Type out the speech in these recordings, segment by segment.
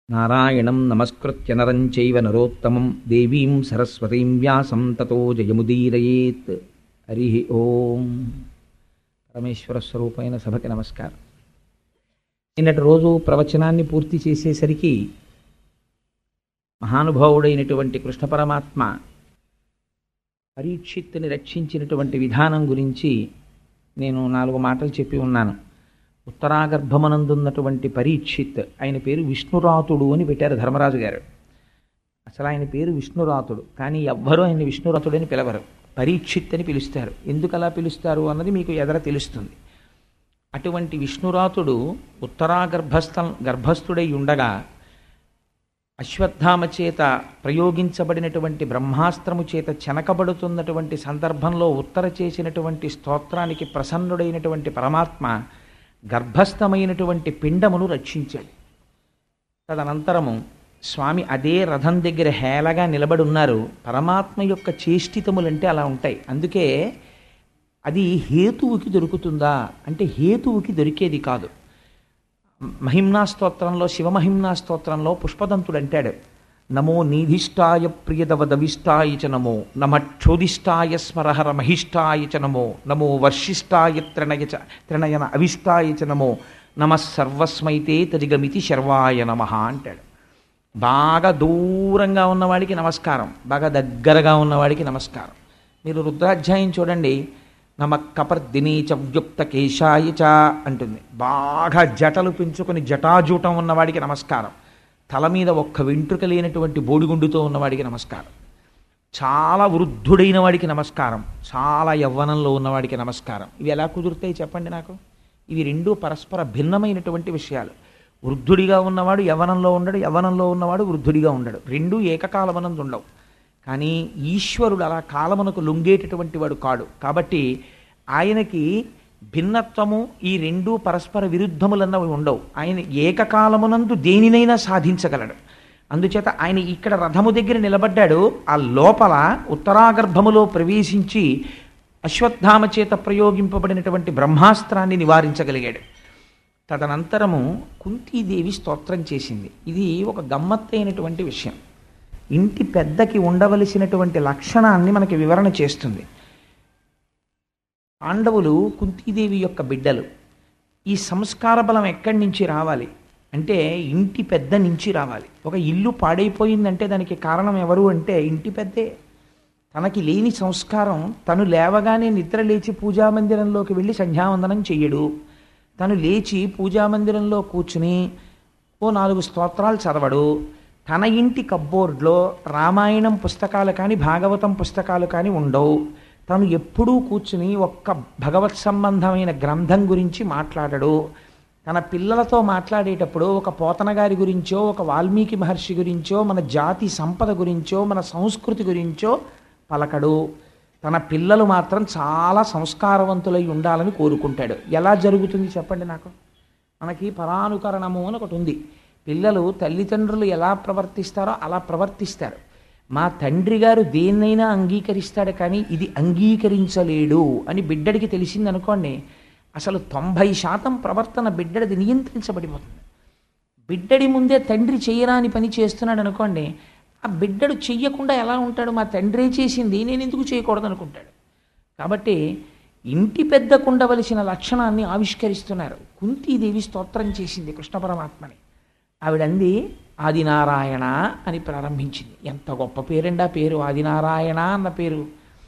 నారాయణం నమస్కృత్య నరం చైవ నరోత్తమం దేవీం సరస్వతీం వ్యాసం తతో జయముదీరయేత్ హరి ఓం పరమేశ్వర స్వరూపమైన సభకి నమస్కారం నిన్నటి రోజు ప్రవచనాన్ని పూర్తి చేసేసరికి మహానుభావుడైనటువంటి కృష్ణ పరమాత్మ పరీక్షిత్తుని రక్షించినటువంటి విధానం గురించి నేను నాలుగు మాటలు చెప్పి ఉన్నాను ఉత్తరాగర్భమనందున్నటువంటి పరీక్షిత్ ఆయన పేరు విష్ణురాతుడు అని పెట్టారు ధర్మరాజు గారు అసలు ఆయన పేరు విష్ణురాతుడు కానీ ఎవ్వరూ ఆయన విష్ణురాతుడు అని పిలవరు పరీక్షిత్ అని పిలుస్తారు ఎందుకు అలా పిలుస్తారు అన్నది మీకు ఎదర తెలుస్తుంది అటువంటి విష్ణురాతుడు ఉత్తరాగర్భస్థ గర్భస్థుడై ఉండగా అశ్వత్థామ చేత ప్రయోగించబడినటువంటి బ్రహ్మాస్త్రము చేత చెనకబడుతున్నటువంటి సందర్భంలో ఉత్తర చేసినటువంటి స్తోత్రానికి ప్రసన్నుడైనటువంటి పరమాత్మ గర్భస్థమైనటువంటి పిండమును రక్షించాడు తదనంతరము స్వామి అదే రథం దగ్గర హేళగా నిలబడి ఉన్నారు పరమాత్మ యొక్క చేష్టితములంటే అలా ఉంటాయి అందుకే అది హేతువుకి దొరుకుతుందా అంటే హేతువుకి దొరికేది కాదు మహిమ్నా స్తోత్రంలో శివమహిమ్నా స్తోత్రంలో పుష్పదంతుడు అంటాడు నమో నీధిష్టాయ ప్రియదవదవిష్టాయ చ నమో నమ క్షోదిష్టాయ స్మరహర మహిష్టాయ చ నమో నమో వర్షిష్టాయ త్రిణయ చ త్రిణయన అవిష్టాయ చ నమో నమ సర్వస్మైతే తదిగమితి శర్వాయ నమ అంటాడు బాగా దూరంగా ఉన్నవాడికి నమస్కారం బాగా దగ్గరగా ఉన్నవాడికి నమస్కారం మీరు రుద్రాధ్యాయం చూడండి నమ కపర్దిని చ వ్యుక్త కేశాయ చ అంటుంది బాగా జటలు పెంచుకొని జటాజూటం ఉన్నవాడికి నమస్కారం తల మీద ఒక్క వెంట్రుక లేనటువంటి బోడిగుండుతో ఉన్నవాడికి నమస్కారం చాలా వృద్ధుడైన వాడికి నమస్కారం చాలా యవ్వనంలో ఉన్నవాడికి నమస్కారం ఇవి ఎలా కుదురుతాయి చెప్పండి నాకు ఇవి రెండు పరస్పర భిన్నమైనటువంటి విషయాలు వృద్ధుడిగా ఉన్నవాడు యవ్వనంలో ఉండడు యవ్వనంలో ఉన్నవాడు వృద్ధుడిగా ఉండడు రెండు ఏకకాలమనందు ఉండవు కానీ ఈశ్వరుడు అలా కాలమునకు లొంగేటటువంటి వాడు కాడు కాబట్టి ఆయనకి భిన్నత్వము ఈ రెండు పరస్పర విరుద్ధములన్నవి ఉండవు ఆయన ఏకకాలమునందు దేనినైనా సాధించగలడు అందుచేత ఆయన ఇక్కడ రథము దగ్గర నిలబడ్డాడు ఆ లోపల ఉత్తరాగర్భములో ప్రవేశించి అశ్వత్థామ చేత ప్రయోగింపబడినటువంటి బ్రహ్మాస్త్రాన్ని నివారించగలిగాడు తదనంతరము కుంతీదేవి స్తోత్రం చేసింది ఇది ఒక గమ్మత్తైనటువంటి విషయం ఇంటి పెద్దకి ఉండవలసినటువంటి లక్షణాన్ని మనకి వివరణ చేస్తుంది పాండవులు కుంతీదేవి యొక్క బిడ్డలు ఈ సంస్కార బలం ఎక్కడి నుంచి రావాలి అంటే ఇంటి పెద్ద నుంచి రావాలి ఒక ఇల్లు పాడైపోయిందంటే దానికి కారణం ఎవరు అంటే ఇంటి పెద్దే తనకి లేని సంస్కారం తను లేవగానే నిద్ర లేచి పూజామందిరంలోకి వెళ్ళి సంధ్యావందనం చెయ్యడు తను లేచి పూజామందిరంలో కూర్చుని ఓ నాలుగు స్తోత్రాలు చదవడు తన ఇంటి కబ్బోర్డ్లో రామాయణం పుస్తకాలు కానీ భాగవతం పుస్తకాలు కానీ ఉండవు తను ఎప్పుడూ కూర్చుని ఒక్క భగవత్ సంబంధమైన గ్రంథం గురించి మాట్లాడడు తన పిల్లలతో మాట్లాడేటప్పుడు ఒక పోతన గారి గురించో ఒక వాల్మీకి మహర్షి గురించో మన జాతి సంపద గురించో మన సంస్కృతి గురించో పలకడు తన పిల్లలు మాత్రం చాలా సంస్కారవంతులై ఉండాలని కోరుకుంటాడు ఎలా జరుగుతుంది చెప్పండి నాకు మనకి పరానుకరణము అని ఒకటి ఉంది పిల్లలు తల్లిదండ్రులు ఎలా ప్రవర్తిస్తారో అలా ప్రవర్తిస్తారు మా తండ్రి గారు దేన్నైనా అంగీకరిస్తాడు కానీ ఇది అంగీకరించలేడు అని బిడ్డడికి తెలిసింది అనుకోండి అసలు తొంభై శాతం ప్రవర్తన బిడ్డడిది నియంత్రించబడిపోతుంది బిడ్డడి ముందే తండ్రి చేయరాని పని చేస్తున్నాడు అనుకోండి ఆ బిడ్డడు చెయ్యకుండా ఎలా ఉంటాడు మా తండ్రే చేసింది నేను ఎందుకు చేయకూడదు అనుకుంటాడు కాబట్టి ఇంటి పెద్దకుండవలసిన లక్షణాన్ని ఆవిష్కరిస్తున్నారు కుంతీదేవి స్తోత్రం చేసింది కృష్ణ పరమాత్మని ఆవిడంది ఆదినారాయణ అని ప్రారంభించింది ఎంత గొప్ప పేరండి ఆ పేరు ఆదినారాయణ అన్న పేరు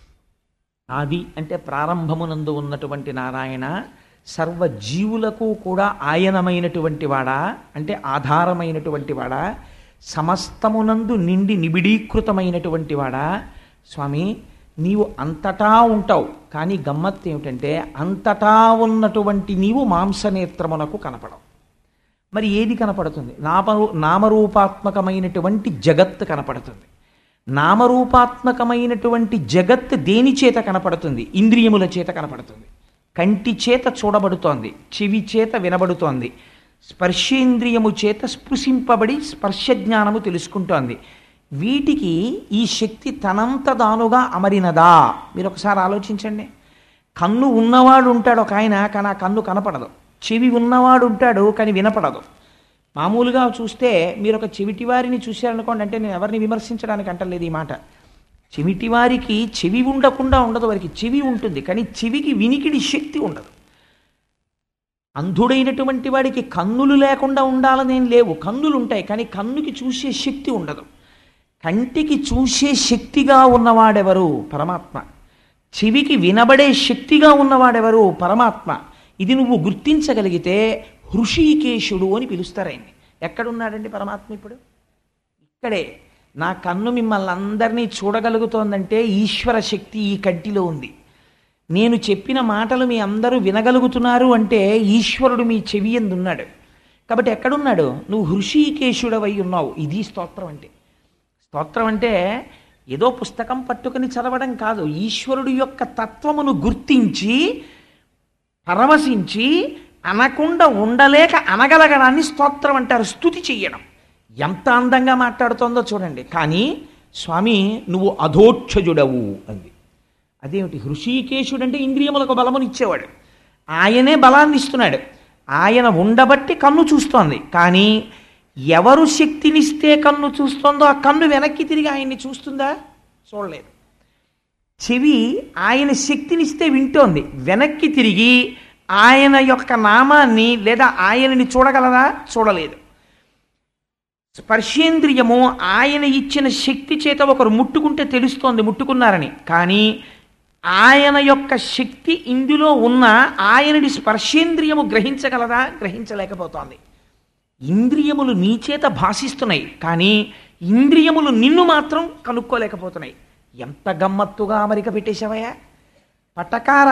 ఆది అంటే ప్రారంభమునందు ఉన్నటువంటి నారాయణ సర్వ జీవులకు కూడా ఆయనమైనటువంటి వాడా అంటే ఆధారమైనటువంటి వాడా సమస్తమునందు నిండి నిబిడీకృతమైనటువంటి వాడా స్వామి నీవు అంతటా ఉంటావు కానీ గమ్మత్తు ఏమిటంటే అంతటా ఉన్నటువంటి నీవు మాంసనేత్రమునకు కనపడవు మరి ఏది కనపడుతుంది నామరూ నామరూపాత్మకమైనటువంటి జగత్ కనపడుతుంది నామరూపాత్మకమైనటువంటి జగత్ దేని చేత కనపడుతుంది ఇంద్రియముల చేత కనపడుతుంది కంటి చేత చూడబడుతోంది చెవి చేత వినబడుతోంది స్పర్శేంద్రియము చేత స్పృశింపబడి స్పర్శ జ్ఞానము తెలుసుకుంటోంది వీటికి ఈ శక్తి తనంత దానుగా అమరినదా మీరు ఒకసారి ఆలోచించండి కన్ను ఉన్నవాడు ఉంటాడు ఒక ఆయన కానీ ఆ కన్ను కనపడదు చెవి ఉన్నవాడు ఉంటాడు కానీ వినపడదు మామూలుగా చూస్తే మీరు ఒక చెవిటివారిని చూశారనుకోండి అంటే నేను ఎవరిని విమర్శించడానికి అంటలేదు ఈ మాట చెవిటివారికి చెవి ఉండకుండా ఉండదు వారికి చెవి ఉంటుంది కానీ చెవికి వినికిడి శక్తి ఉండదు అంధుడైనటువంటి వాడికి కన్నులు లేకుండా ఉండాలనేం లేవు కన్నులు ఉంటాయి కానీ కన్నుకి చూసే శక్తి ఉండదు కంటికి చూసే శక్తిగా ఉన్నవాడెవరు పరమాత్మ చెవికి వినబడే శక్తిగా ఉన్నవాడెవరు పరమాత్మ ఇది నువ్వు గుర్తించగలిగితే హృషికేశుడు అని పిలుస్తారు ఆయన్ని ఎక్కడున్నాడండి పరమాత్మ ఇప్పుడు ఇక్కడే నా కన్ను మిమ్మల్ని అందరినీ చూడగలుగుతోందంటే ఈశ్వర శక్తి ఈ కంటిలో ఉంది నేను చెప్పిన మాటలు మీ అందరూ వినగలుగుతున్నారు అంటే ఈశ్వరుడు మీ చెవి ఉన్నాడు కాబట్టి ఎక్కడున్నాడు నువ్వు హృషికేశుడవై ఉన్నావు ఇది స్తోత్రం అంటే స్తోత్రం అంటే ఏదో పుస్తకం పట్టుకుని చదవడం కాదు ఈశ్వరుడు యొక్క తత్వమును గుర్తించి పరవశించి అనకుండా ఉండలేక అనగలగడాన్ని స్తోత్రం అంటారు స్తుతి చెయ్యడం ఎంత అందంగా మాట్లాడుతోందో చూడండి కానీ స్వామి నువ్వు అధోక్షజుడవు అంది అదేమిటి హృషికేశుడు అంటే ఇంద్రియములకు బలమునిచ్చేవాడు ఆయనే బలాన్ని ఇస్తున్నాడు ఆయన ఉండబట్టి కన్ను చూస్తోంది కానీ ఎవరు శక్తినిస్తే కన్ను చూస్తోందో ఆ కన్ను వెనక్కి తిరిగి ఆయన్ని చూస్తుందా చూడలేదు చెవి ఆయన శక్తినిస్తే వింటోంది వెనక్కి తిరిగి ఆయన యొక్క నామాన్ని లేదా ఆయనని చూడగలదా చూడలేదు స్పర్శేంద్రియము ఆయన ఇచ్చిన శక్తి చేత ఒకరు ముట్టుకుంటే తెలుస్తోంది ముట్టుకున్నారని కానీ ఆయన యొక్క శక్తి ఇందులో ఉన్న ఆయనని స్పర్శేంద్రియము గ్రహించగలదా గ్రహించలేకపోతోంది ఇంద్రియములు నీ చేత భాషిస్తున్నాయి కానీ ఇంద్రియములు నిన్ను మాత్రం కనుక్కోలేకపోతున్నాయి ఎంత గమ్మత్తుగా అమరిక పెట్టేశావయ్యా పటకార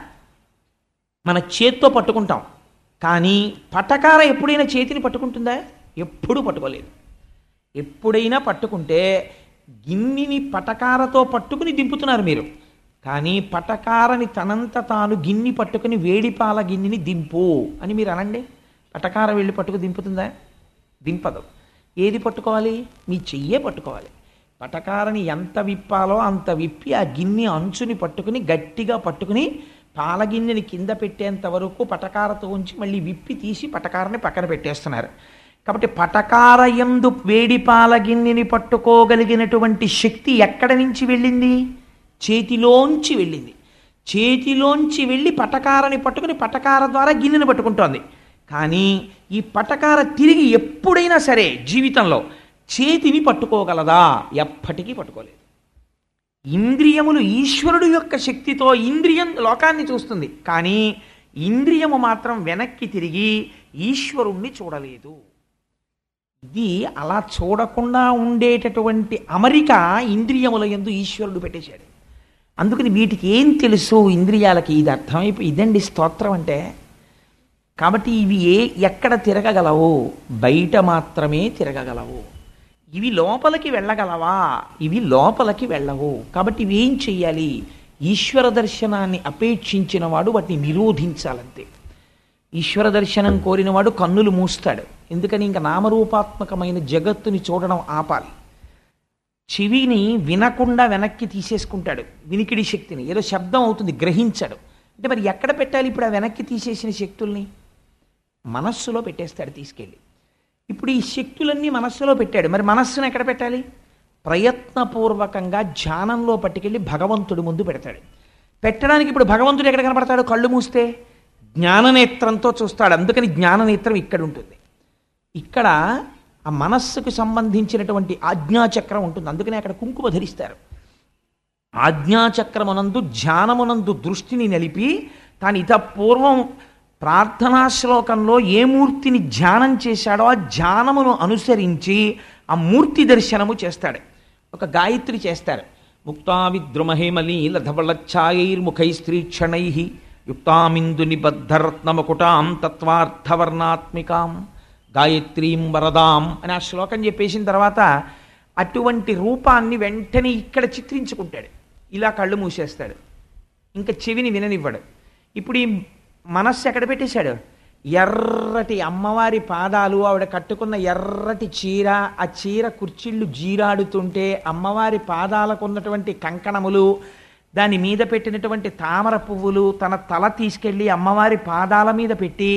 మన చేత్తో పట్టుకుంటాం కానీ పటకార ఎప్పుడైనా చేతిని పట్టుకుంటుందా ఎప్పుడూ పట్టుకోలేదు ఎప్పుడైనా పట్టుకుంటే గిన్నెని పటకారతో పట్టుకుని దింపుతున్నారు మీరు కానీ పటకారని తనంత తాను గిన్నె పట్టుకుని వేడిపాల గిన్నెని దింపు అని మీరు అనండి పటకార వెళ్ళి పట్టుకు దింపుతుందా దింపదు ఏది పట్టుకోవాలి మీ చెయ్యే పట్టుకోవాలి పటకారని ఎంత విప్పాలో అంత విప్పి ఆ గిన్నె అంచుని పట్టుకుని గట్టిగా పట్టుకుని పాల గిన్నెని కింద పెట్టేంత వరకు పటకారతో ఉంచి మళ్ళీ విప్పి తీసి పటకారని పక్కన పెట్టేస్తున్నారు కాబట్టి పటకార ఎందు వేడి పాల గిన్నెని పట్టుకోగలిగినటువంటి శక్తి ఎక్కడ నుంచి వెళ్ళింది చేతిలోంచి వెళ్ళింది చేతిలోంచి వెళ్ళి పటకారని పట్టుకుని పటకార ద్వారా గిన్నెని పట్టుకుంటోంది కానీ ఈ పటకార తిరిగి ఎప్పుడైనా సరే జీవితంలో చేతిని పట్టుకోగలదా ఎప్పటికీ పట్టుకోలేదు ఇంద్రియములు ఈశ్వరుడు యొక్క శక్తితో ఇంద్రియం లోకాన్ని చూస్తుంది కానీ ఇంద్రియము మాత్రం వెనక్కి తిరిగి ఈశ్వరుణ్ణి చూడలేదు ఇది అలా చూడకుండా ఉండేటటువంటి అమరిక ఇంద్రియముల ఎందు ఈశ్వరుడు పెట్టేశాడు అందుకని వీటికి ఏం తెలుసు ఇంద్రియాలకి ఇది అర్థమైపోయి ఇదండి స్తోత్రం అంటే కాబట్టి ఇవి ఏ ఎక్కడ తిరగగలవు బయట మాత్రమే తిరగగలవు ఇవి లోపలికి వెళ్ళగలవా ఇవి లోపలికి వెళ్ళవు కాబట్టి ఇవి ఏం చెయ్యాలి ఈశ్వర దర్శనాన్ని అపేక్షించిన వాడు వాటిని నిరోధించాలంతే ఈశ్వర దర్శనం కోరినవాడు కన్నులు మూస్తాడు ఎందుకని ఇంకా నామరూపాత్మకమైన జగత్తుని చూడడం ఆపాలి చెవిని వినకుండా వెనక్కి తీసేసుకుంటాడు వినికిడి శక్తిని ఏదో శబ్దం అవుతుంది గ్రహించాడు అంటే మరి ఎక్కడ పెట్టాలి ఇప్పుడు ఆ వెనక్కి తీసేసిన శక్తుల్ని మనస్సులో పెట్టేస్తాడు తీసుకెళ్ళి ఇప్పుడు ఈ శక్తులన్నీ మనస్సులో పెట్టాడు మరి మనస్సును ఎక్కడ పెట్టాలి ప్రయత్నపూర్వకంగా ధ్యానంలో పట్టుకెళ్ళి భగవంతుడి ముందు పెడతాడు పెట్టడానికి ఇప్పుడు భగవంతుడు ఎక్కడ కనపడతాడు కళ్ళు మూస్తే జ్ఞాననేత్రంతో చూస్తాడు అందుకని జ్ఞాననేత్రం ఇక్కడ ఉంటుంది ఇక్కడ ఆ మనస్సుకు సంబంధించినటువంటి ఆజ్ఞాచక్రం ఉంటుంది అందుకని అక్కడ కుంకుమ ధరిస్తారు ఆజ్ఞాచక్రమునందు ధ్యానమునందు దృష్టిని నిలిపి తాను ఇత పూర్వం ప్రార్థనా శ్లోకంలో ఏ మూర్తిని ధ్యానం చేశాడో ఆ ధ్యానమును అనుసరించి ఆ మూర్తి దర్శనము చేస్తాడు ఒక గాయత్రి చేస్తారు ముక్తా విద్రుమహేమలీల ధవళఛాయైర్ముఖై స్త్రీక్షణై యుక్తామిందు నిబద్ధరత్నమకుటాం తత్వార్థవర్ణాత్మికాం గాయత్రీం వరదాం అని ఆ శ్లోకం చెప్పేసిన తర్వాత అటువంటి రూపాన్ని వెంటనే ఇక్కడ చిత్రించుకుంటాడు ఇలా కళ్ళు మూసేస్తాడు ఇంకా చెవిని విననివ్వడు ఇప్పుడు ఈ మనస్సు ఎక్కడ పెట్టేశాడు ఎర్రటి అమ్మవారి పాదాలు ఆవిడ కట్టుకున్న ఎర్రటి చీర ఆ చీర కుర్చీళ్ళు జీరాడుతుంటే అమ్మవారి పాదాలకు ఉన్నటువంటి కంకణములు దాని మీద పెట్టినటువంటి తామర పువ్వులు తన తల తీసుకెళ్ళి అమ్మవారి పాదాల మీద పెట్టి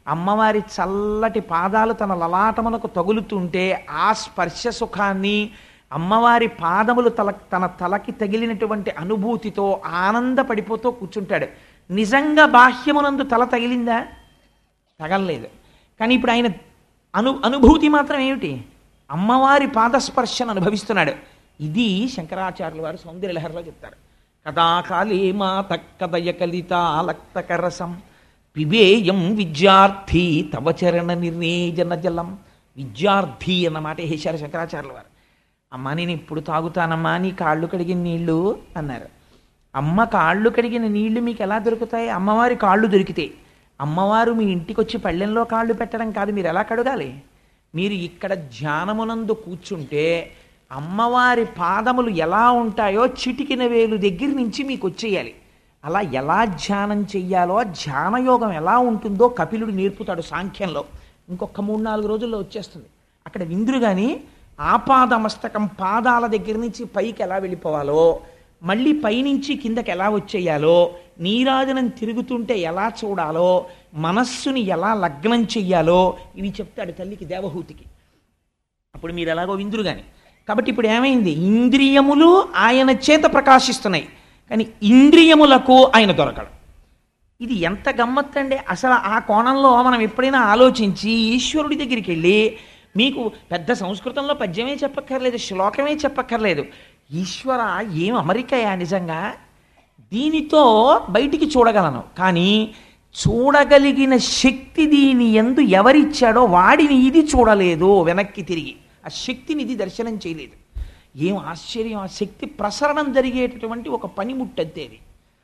అమ్మవారి చల్లటి పాదాలు తన లలాటములకు తగులుతుంటే ఆ స్పర్శ సుఖాన్ని అమ్మవారి పాదములు తల తన తలకి తగిలినటువంటి అనుభూతితో ఆనందపడిపోతూ కూర్చుంటాడు నిజంగా బాహ్యమునందు తల తగిలిందా తగలలేదు కానీ ఇప్పుడు ఆయన అను అనుభూతి మాత్రం ఏమిటి అమ్మవారి పాదస్పర్శను అనుభవిస్తున్నాడు ఇది శంకరాచార్యుల వారు సౌందర్యలహరిలో చెప్తారు కథాకాళీ మాత కదయ కలితాలక్తకరసం పిబేయం విద్యార్థి తవ చరణ నిర్ణేజన జలం విద్యార్థి అన్నమాట వేశారు శంకరాచార్యుల వారు అమ్మ నేను ఇప్పుడు తాగుతానమ్మా నీ కాళ్ళు కడిగిన నీళ్లు అన్నారు అమ్మ కాళ్ళు కడిగిన నీళ్లు మీకు ఎలా దొరుకుతాయి అమ్మవారి కాళ్ళు దొరికితే అమ్మవారు మీ ఇంటికి వచ్చి పళ్ళెంలో కాళ్ళు పెట్టడం కాదు మీరు ఎలా కడగాలి మీరు ఇక్కడ ధ్యానమునందు కూర్చుంటే అమ్మవారి పాదములు ఎలా ఉంటాయో చిటికిన వేలు దగ్గర నుంచి మీకు వచ్చేయాలి అలా ఎలా ధ్యానం చెయ్యాలో ధ్యానయోగం ఎలా ఉంటుందో కపిలుడు నేర్పుతాడు సాంఖ్యంలో ఇంకొక మూడు నాలుగు రోజుల్లో వచ్చేస్తుంది అక్కడ విందురు కానీ ఆపాదమస్తకం పాదాల దగ్గర నుంచి పైకి ఎలా వెళ్ళిపోవాలో మళ్ళీ పైనుంచి కిందకి ఎలా వచ్చేయాలో నీరాజనం తిరుగుతుంటే ఎలా చూడాలో మనస్సుని ఎలా లగ్నం చెయ్యాలో ఇవి చెప్తాడు తల్లికి దేవహూతికి అప్పుడు మీరు ఎలాగో విందురు కానీ కాబట్టి ఇప్పుడు ఏమైంది ఇంద్రియములు ఆయన చేత ప్రకాశిస్తున్నాయి కానీ ఇంద్రియములకు ఆయన దొరకడు ఇది ఎంత గమ్మత్తండి అసలు ఆ కోణంలో మనం ఎప్పుడైనా ఆలోచించి ఈశ్వరుడి దగ్గరికి వెళ్ళి మీకు పెద్ద సంస్కృతంలో పద్యమే చెప్పక్కర్లేదు శ్లోకమే చెప్పక్కర్లేదు ఈశ్వర ఏం అమరికయా నిజంగా దీనితో బయటికి చూడగలను కానీ చూడగలిగిన శక్తి దీని ఎందు ఎవరిచ్చాడో వాడిని ఇది చూడలేదు వెనక్కి తిరిగి ఆ శక్తిని ఇది దర్శనం చేయలేదు ఏం ఆశ్చర్యం ఆ శక్తి ప్రసరణం జరిగేటటువంటి ఒక పనిముట్టంతేది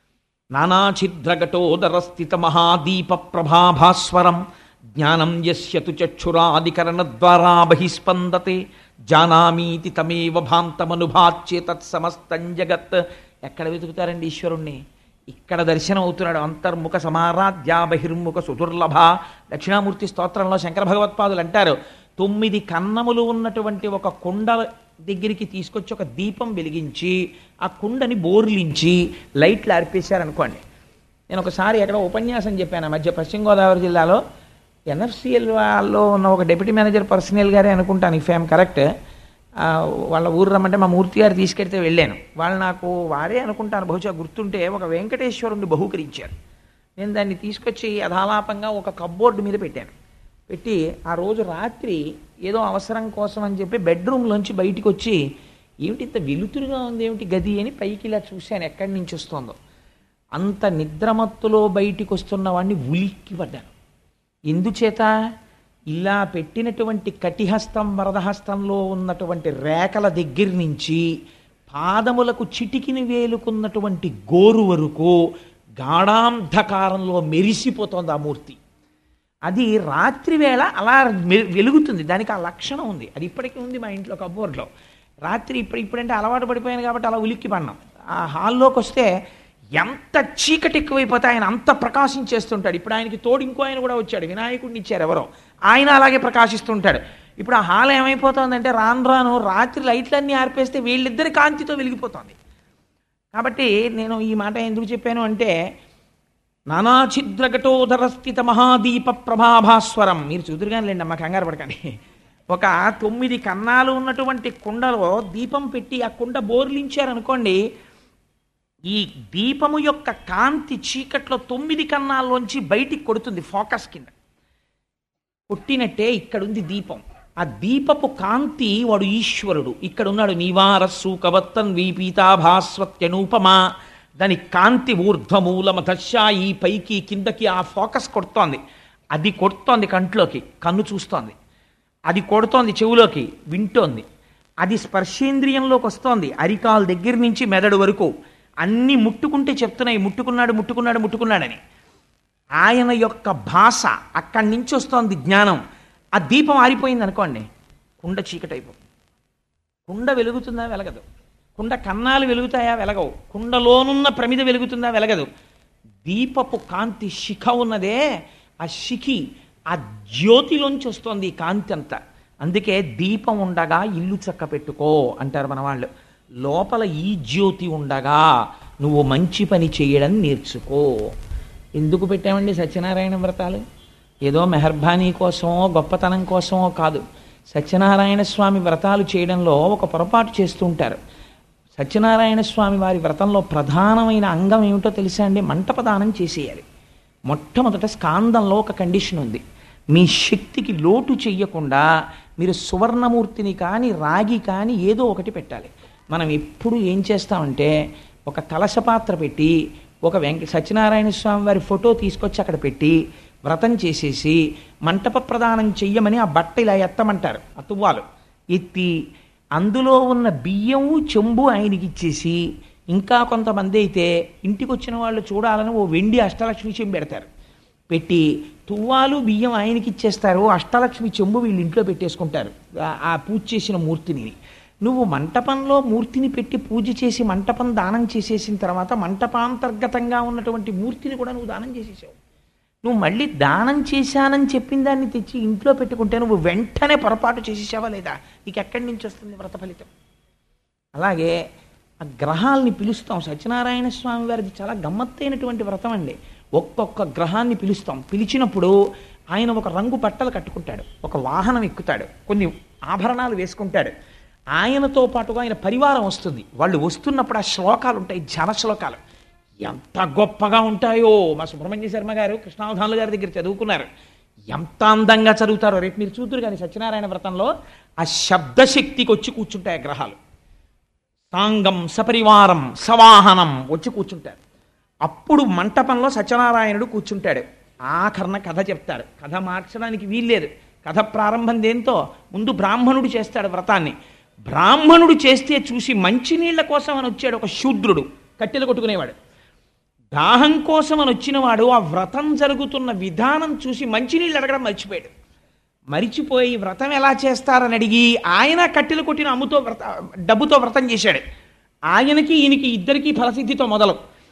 నానాఛిద్రఘటోదరస్థిత మహాదీప ప్రభాభాస్వరం జ్ఞానం యస్యతు చక్షురాదికరణ ద్వారా బహిస్పందతే జానామీతి తమేవ భాంతమనుభాచ్యే తత్సమస్తం జగత్ ఎక్కడ వెతుకుతారండి ఈశ్వరుణ్ణి ఇక్కడ దర్శనం అవుతున్నాడు అంతర్ముఖ సమారాధ్య బహిర్ముఖ సుదుర్లభ దక్షిణామూర్తి స్తోత్రంలో శంకర భగవత్పాదులు అంటారు తొమ్మిది కన్నములు ఉన్నటువంటి ఒక కుండ దగ్గరికి తీసుకొచ్చి ఒక దీపం వెలిగించి ఆ కుండని బోర్లించి లైట్లు ఆర్పేశారనుకోండి నేను ఒకసారి ఎక్కడ ఉపన్యాసం చెప్పాను ఆ మధ్య పశ్చిమ గోదావరి జిల్లాలో ఎన్ఎఫ్సిఎల్ వాళ్ళలో ఉన్న ఒక డెప్యూటీ మేనేజర్ పర్సనల్ గారే అనుకుంటాను ఇఫ్ ఐఎమ్ కరెక్ట్ వాళ్ళ ఊరు రమ్మంటే మా మూర్తి గారు తీసుకెడితే వెళ్ళాను వాళ్ళు నాకు వారే అనుకుంటాను బహుశా గుర్తుంటే ఒక వెంకటేశ్వరుని బహుకరించారు నేను దాన్ని తీసుకొచ్చి అధాలాపంగా ఒక కబ్బోర్డు మీద పెట్టాను పెట్టి ఆ రోజు రాత్రి ఏదో అవసరం కోసం అని చెప్పి బెడ్రూమ్లోంచి బయటికి వచ్చి ఏమిటి ఇంత వెలుతురుగా ఉంది ఏమిటి గది అని పైకి ఇలా చూశాను ఎక్కడి నుంచి వస్తుందో అంత నిద్రమత్తులో బయటికి వస్తున్న వాడిని ఉలిక్కి పడ్డాను ఎందుచేత ఇలా పెట్టినటువంటి కటిహస్తం వరదహస్తంలో ఉన్నటువంటి రేఖల దగ్గర నుంచి పాదములకు చిటికిని వేలుకున్నటువంటి గోరు వరకు గాఢాంధకారంలో మెరిసిపోతోంది ఆ మూర్తి అది రాత్రి వేళ అలా మె- వెలుగుతుంది దానికి ఆ లక్షణం ఉంది అది ఇప్పటికీ ఉంది మా ఇంట్లో కబోర్డ్లో రాత్రి ఇప్పుడు ఇప్పుడంటే అలవాటు పడిపోయాను కాబట్టి అలా ఉలిక్కి పడినాం ఆ హాల్లోకి వస్తే ఎంత చీకటి ఎక్కువైపోతే ఆయన అంత ప్రకాశించేస్తుంటాడు ఇప్పుడు ఆయనకి తోడు ఇంకో ఆయన కూడా వచ్చాడు వినాయకుడిని ఇచ్చారు ఎవరో ఆయన అలాగే ప్రకాశిస్తుంటాడు ఇప్పుడు ఆ హాల్ ఏమైపోతుందంటే రాను రాను రాత్రి లైట్లన్నీ ఆర్పేస్తే వీళ్ళిద్దరి కాంతితో వెలిగిపోతుంది కాబట్టి నేను ఈ మాట ఎందుకు చెప్పాను అంటే నానాఛిద్రఘటోధర స్థిత మహాదీప ప్రభాభాస్వరం మీరు చూదురుగానిలేండి అమ్మ కంగారు పడకండి ఒక తొమ్మిది కన్నాలు ఉన్నటువంటి కుండలో దీపం పెట్టి ఆ కుండ బోర్లించారనుకోండి ఈ దీపము యొక్క కాంతి చీకట్లో తొమ్మిది కన్నాల్లోంచి బయటికి కొడుతుంది ఫోకస్ కింద కొట్టినట్టే ఇక్కడుంది దీపం ఆ దీపపు కాంతి వాడు ఈశ్వరుడు ఇక్కడ ఉన్నాడు నీవారస్సు కవత్తన్ వీపీతాభాస్వత్యనూపమా దాని కాంతి ఊర్ధ్వమూలమ దశాయి పైకి కిందకి ఆ ఫోకస్ కొడుతోంది అది కొడుతోంది కంట్లోకి కన్ను చూస్తోంది అది కొడుతోంది చెవులోకి వింటోంది అది స్పర్శేంద్రియంలోకి వస్తోంది అరికాల దగ్గర నుంచి మెదడు వరకు అన్నీ ముట్టుకుంటే చెప్తున్నాయి ముట్టుకున్నాడు ముట్టుకున్నాడు ముట్టుకున్నాడని ఆయన యొక్క భాష అక్కడి నుంచి వస్తోంది జ్ఞానం ఆ దీపం ఆరిపోయింది అనుకోండి కుండ చీకటైపోతుంది కుండ వెలుగుతుందా వెలగదు కుండ కన్నాలు వెలుగుతాయా వెలగవు కుండలోనున్న ప్రమిద వెలుగుతుందా వెలగదు దీపపు కాంతి శిఖ ఉన్నదే ఆ శిఖి ఆ జ్యోతిలోంచి వస్తోంది ఈ కాంతి అంతా అందుకే దీపం ఉండగా ఇల్లు చక్క పెట్టుకో అంటారు మన వాళ్ళు లోపల ఈ జ్యోతి ఉండగా నువ్వు మంచి పని చేయడం నేర్చుకో ఎందుకు పెట్టామండి సత్యనారాయణ వ్రతాలు ఏదో మెహర్బానీ కోసమో గొప్పతనం కోసమో కాదు సత్యనారాయణ స్వామి వ్రతాలు చేయడంలో ఒక పొరపాటు చేస్తూ ఉంటారు సత్యనారాయణ స్వామి వారి వ్రతంలో ప్రధానమైన అంగం ఏమిటో తెలుసా అండి మంటపదానం చేసేయాలి మొట్టమొదట స్కాందంలో ఒక కండిషన్ ఉంది మీ శక్తికి లోటు చెయ్యకుండా మీరు సువర్ణమూర్తిని కానీ రాగి కానీ ఏదో ఒకటి పెట్టాలి మనం ఎప్పుడు ఏం చేస్తామంటే ఒక కలశ పాత్ర పెట్టి ఒక వెంక సత్యనారాయణ స్వామి వారి ఫోటో తీసుకొచ్చి అక్కడ పెట్టి వ్రతం చేసేసి మంటప ప్రదానం చెయ్యమని ఆ బట్ట ఇలా ఎత్తమంటారు ఆ తువ్వాలు ఎత్తి అందులో ఉన్న బియ్యము చెంబు ఆయనకి ఇచ్చేసి ఇంకా కొంతమంది అయితే ఇంటికి వచ్చిన వాళ్ళు చూడాలని ఓ వెండి అష్టలక్ష్మి చెంబు పెడతారు పెట్టి తువ్వాలు బియ్యం ఆయనకి ఇచ్చేస్తారు అష్టలక్ష్మి చెంబు వీళ్ళు ఇంట్లో పెట్టేసుకుంటారు ఆ- ఆ పూజ చేసిన మూర్తిని నువ్వు మంటపంలో మూర్తిని పెట్టి పూజ చేసి మంటపం దానం చేసేసిన తర్వాత మంటపాంతర్గతంగా ఉన్నటువంటి మూర్తిని కూడా నువ్వు దానం చేసేసావు నువ్వు మళ్ళీ దానం చేశానని చెప్పిన దాన్ని తెచ్చి ఇంట్లో పెట్టుకుంటే నువ్వు వెంటనే పొరపాటు చేసేసావా లేదా నీకు ఎక్కడి నుంచి వస్తుంది వ్రత ఫలితం అలాగే ఆ గ్రహాల్ని పిలుస్తాం సత్యనారాయణ స్వామి వారిది చాలా గమ్మత్తైనటువంటి వ్రతం అండి ఒక్కొక్క గ్రహాన్ని పిలుస్తాం పిలిచినప్పుడు ఆయన ఒక రంగు బట్టలు కట్టుకుంటాడు ఒక వాహనం ఎక్కుతాడు కొన్ని ఆభరణాలు వేసుకుంటాడు ఆయనతో పాటుగా ఆయన పరివారం వస్తుంది వాళ్ళు వస్తున్నప్పుడు ఆ శ్లోకాలు ఉంటాయి జన శ్లోకాలు ఎంత గొప్పగా ఉంటాయో మా సుబ్రహ్మణ్య శర్మ గారు కృష్ణావధానులు గారి దగ్గర చదువుకున్నారు ఎంత అందంగా చదువుతారో రేపు మీరు చూతురు కానీ సత్యనారాయణ వ్రతంలో ఆ శబ్దశక్తికి వచ్చి కూర్చుంటాయి ఆ గ్రహాలు సాంగం సపరివారం సవాహనం వచ్చి కూర్చుంటారు అప్పుడు మంటపంలో సత్యనారాయణుడు కూర్చుంటాడు ఆఖరణ కథ చెప్తాడు కథ మార్చడానికి వీల్లేదు కథ ప్రారంభం దేంతో ముందు బ్రాహ్మణుడు చేస్తాడు వ్రతాన్ని బ్రాహ్మణుడు చేస్తే చూసి మంచినీళ్ల కోసం అని వచ్చాడు ఒక శూద్రుడు కట్టెలు కొట్టుకునేవాడు దాహం కోసం అని వచ్చినవాడు ఆ వ్రతం జరుగుతున్న విధానం చూసి మంచినీళ్ళు అడగడం మర్చిపోయాడు మరిచిపోయి వ్రతం ఎలా చేస్తారని అడిగి ఆయన కట్టెలు కొట్టిన అమ్ముతో వ్రత డబ్బుతో వ్రతం చేశాడు ఆయనకి ఈయనకి ఇద్దరికీ ఫలసిద్ధితో మొదలు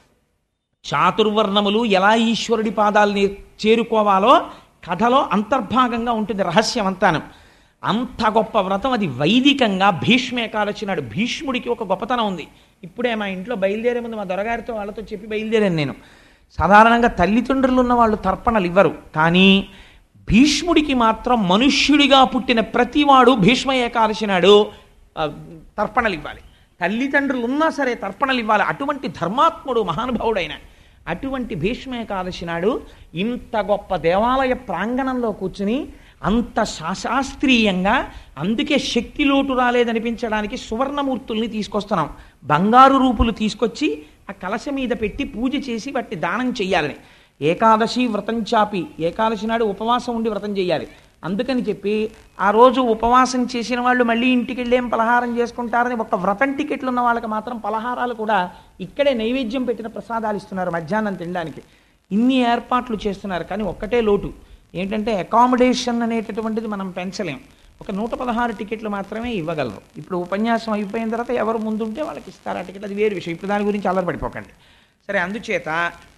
చాతుర్వర్ణములు ఎలా ఈశ్వరుడి పాదాలని చేరుకోవాలో కథలో అంతర్భాగంగా ఉంటుంది రహస్యం అంతాను అంత గొప్ప వ్రతం అది వైదికంగా భీష్మ ఏకాదశి నాడు భీష్ముడికి ఒక గొప్పతనం ఉంది ఇప్పుడే మా ఇంట్లో బయలుదేరే ముందు మా దొరగారితో వాళ్ళతో చెప్పి బయలుదేరాను నేను సాధారణంగా తల్లిదండ్రులు ఉన్న వాళ్ళు తర్పణలు ఇవ్వరు కానీ భీష్ముడికి మాత్రం మనుష్యుడిగా పుట్టిన ప్రతివాడు భీష్మ ఏకాదశి నాడు ఆ, తర్పణలు ఇవ్వాలి తల్లిదండ్రులు ఉన్నా సరే తర్పణలు ఇవ్వాలి అటువంటి ధర్మాత్ముడు మహానుభావుడైన అటువంటి భీష్మ ఏకాదశి నాడు ఇంత గొప్ప దేవాలయ ప్రాంగణంలో కూర్చుని అంత శాస్త్రీయంగా అందుకే శక్తి లోటు రాలేదనిపించడానికి సువర్ణమూర్తుల్ని తీసుకొస్తున్నాం బంగారు రూపులు తీసుకొచ్చి ఆ కలశ మీద పెట్టి పూజ చేసి వాటిని దానం చెయ్యాలని ఏకాదశి వ్రతం చాపి ఏకాదశి నాడు ఉపవాసం ఉండి వ్రతం చేయాలి అందుకని చెప్పి ఆ రోజు ఉపవాసం చేసిన వాళ్ళు మళ్ళీ ఇంటికి వెళ్ళి ఏం పలహారం చేసుకుంటారని ఒక వ్రతం టికెట్లు ఉన్న వాళ్ళకి మాత్రం పలహారాలు కూడా ఇక్కడే నైవేద్యం పెట్టిన ప్రసాదాలు ఇస్తున్నారు మధ్యాహ్నం తినడానికి ఇన్ని ఏర్పాట్లు చేస్తున్నారు కానీ ఒక్కటే లోటు ఏంటంటే అకామిడేషన్ అనేటటువంటిది మనం పెంచలేం ఒక నూట పదహారు టికెట్లు మాత్రమే ఇవ్వగలరు ఇప్పుడు ఉపన్యాసం అయిపోయిన తర్వాత ఎవరు ముందుంటే వాళ్ళకి ఇస్తారు ఆ టికెట్ అది వేరు విషయం ఇప్పుడు దాని గురించి అల్లరిపడిపోకండి సరే అందుచేత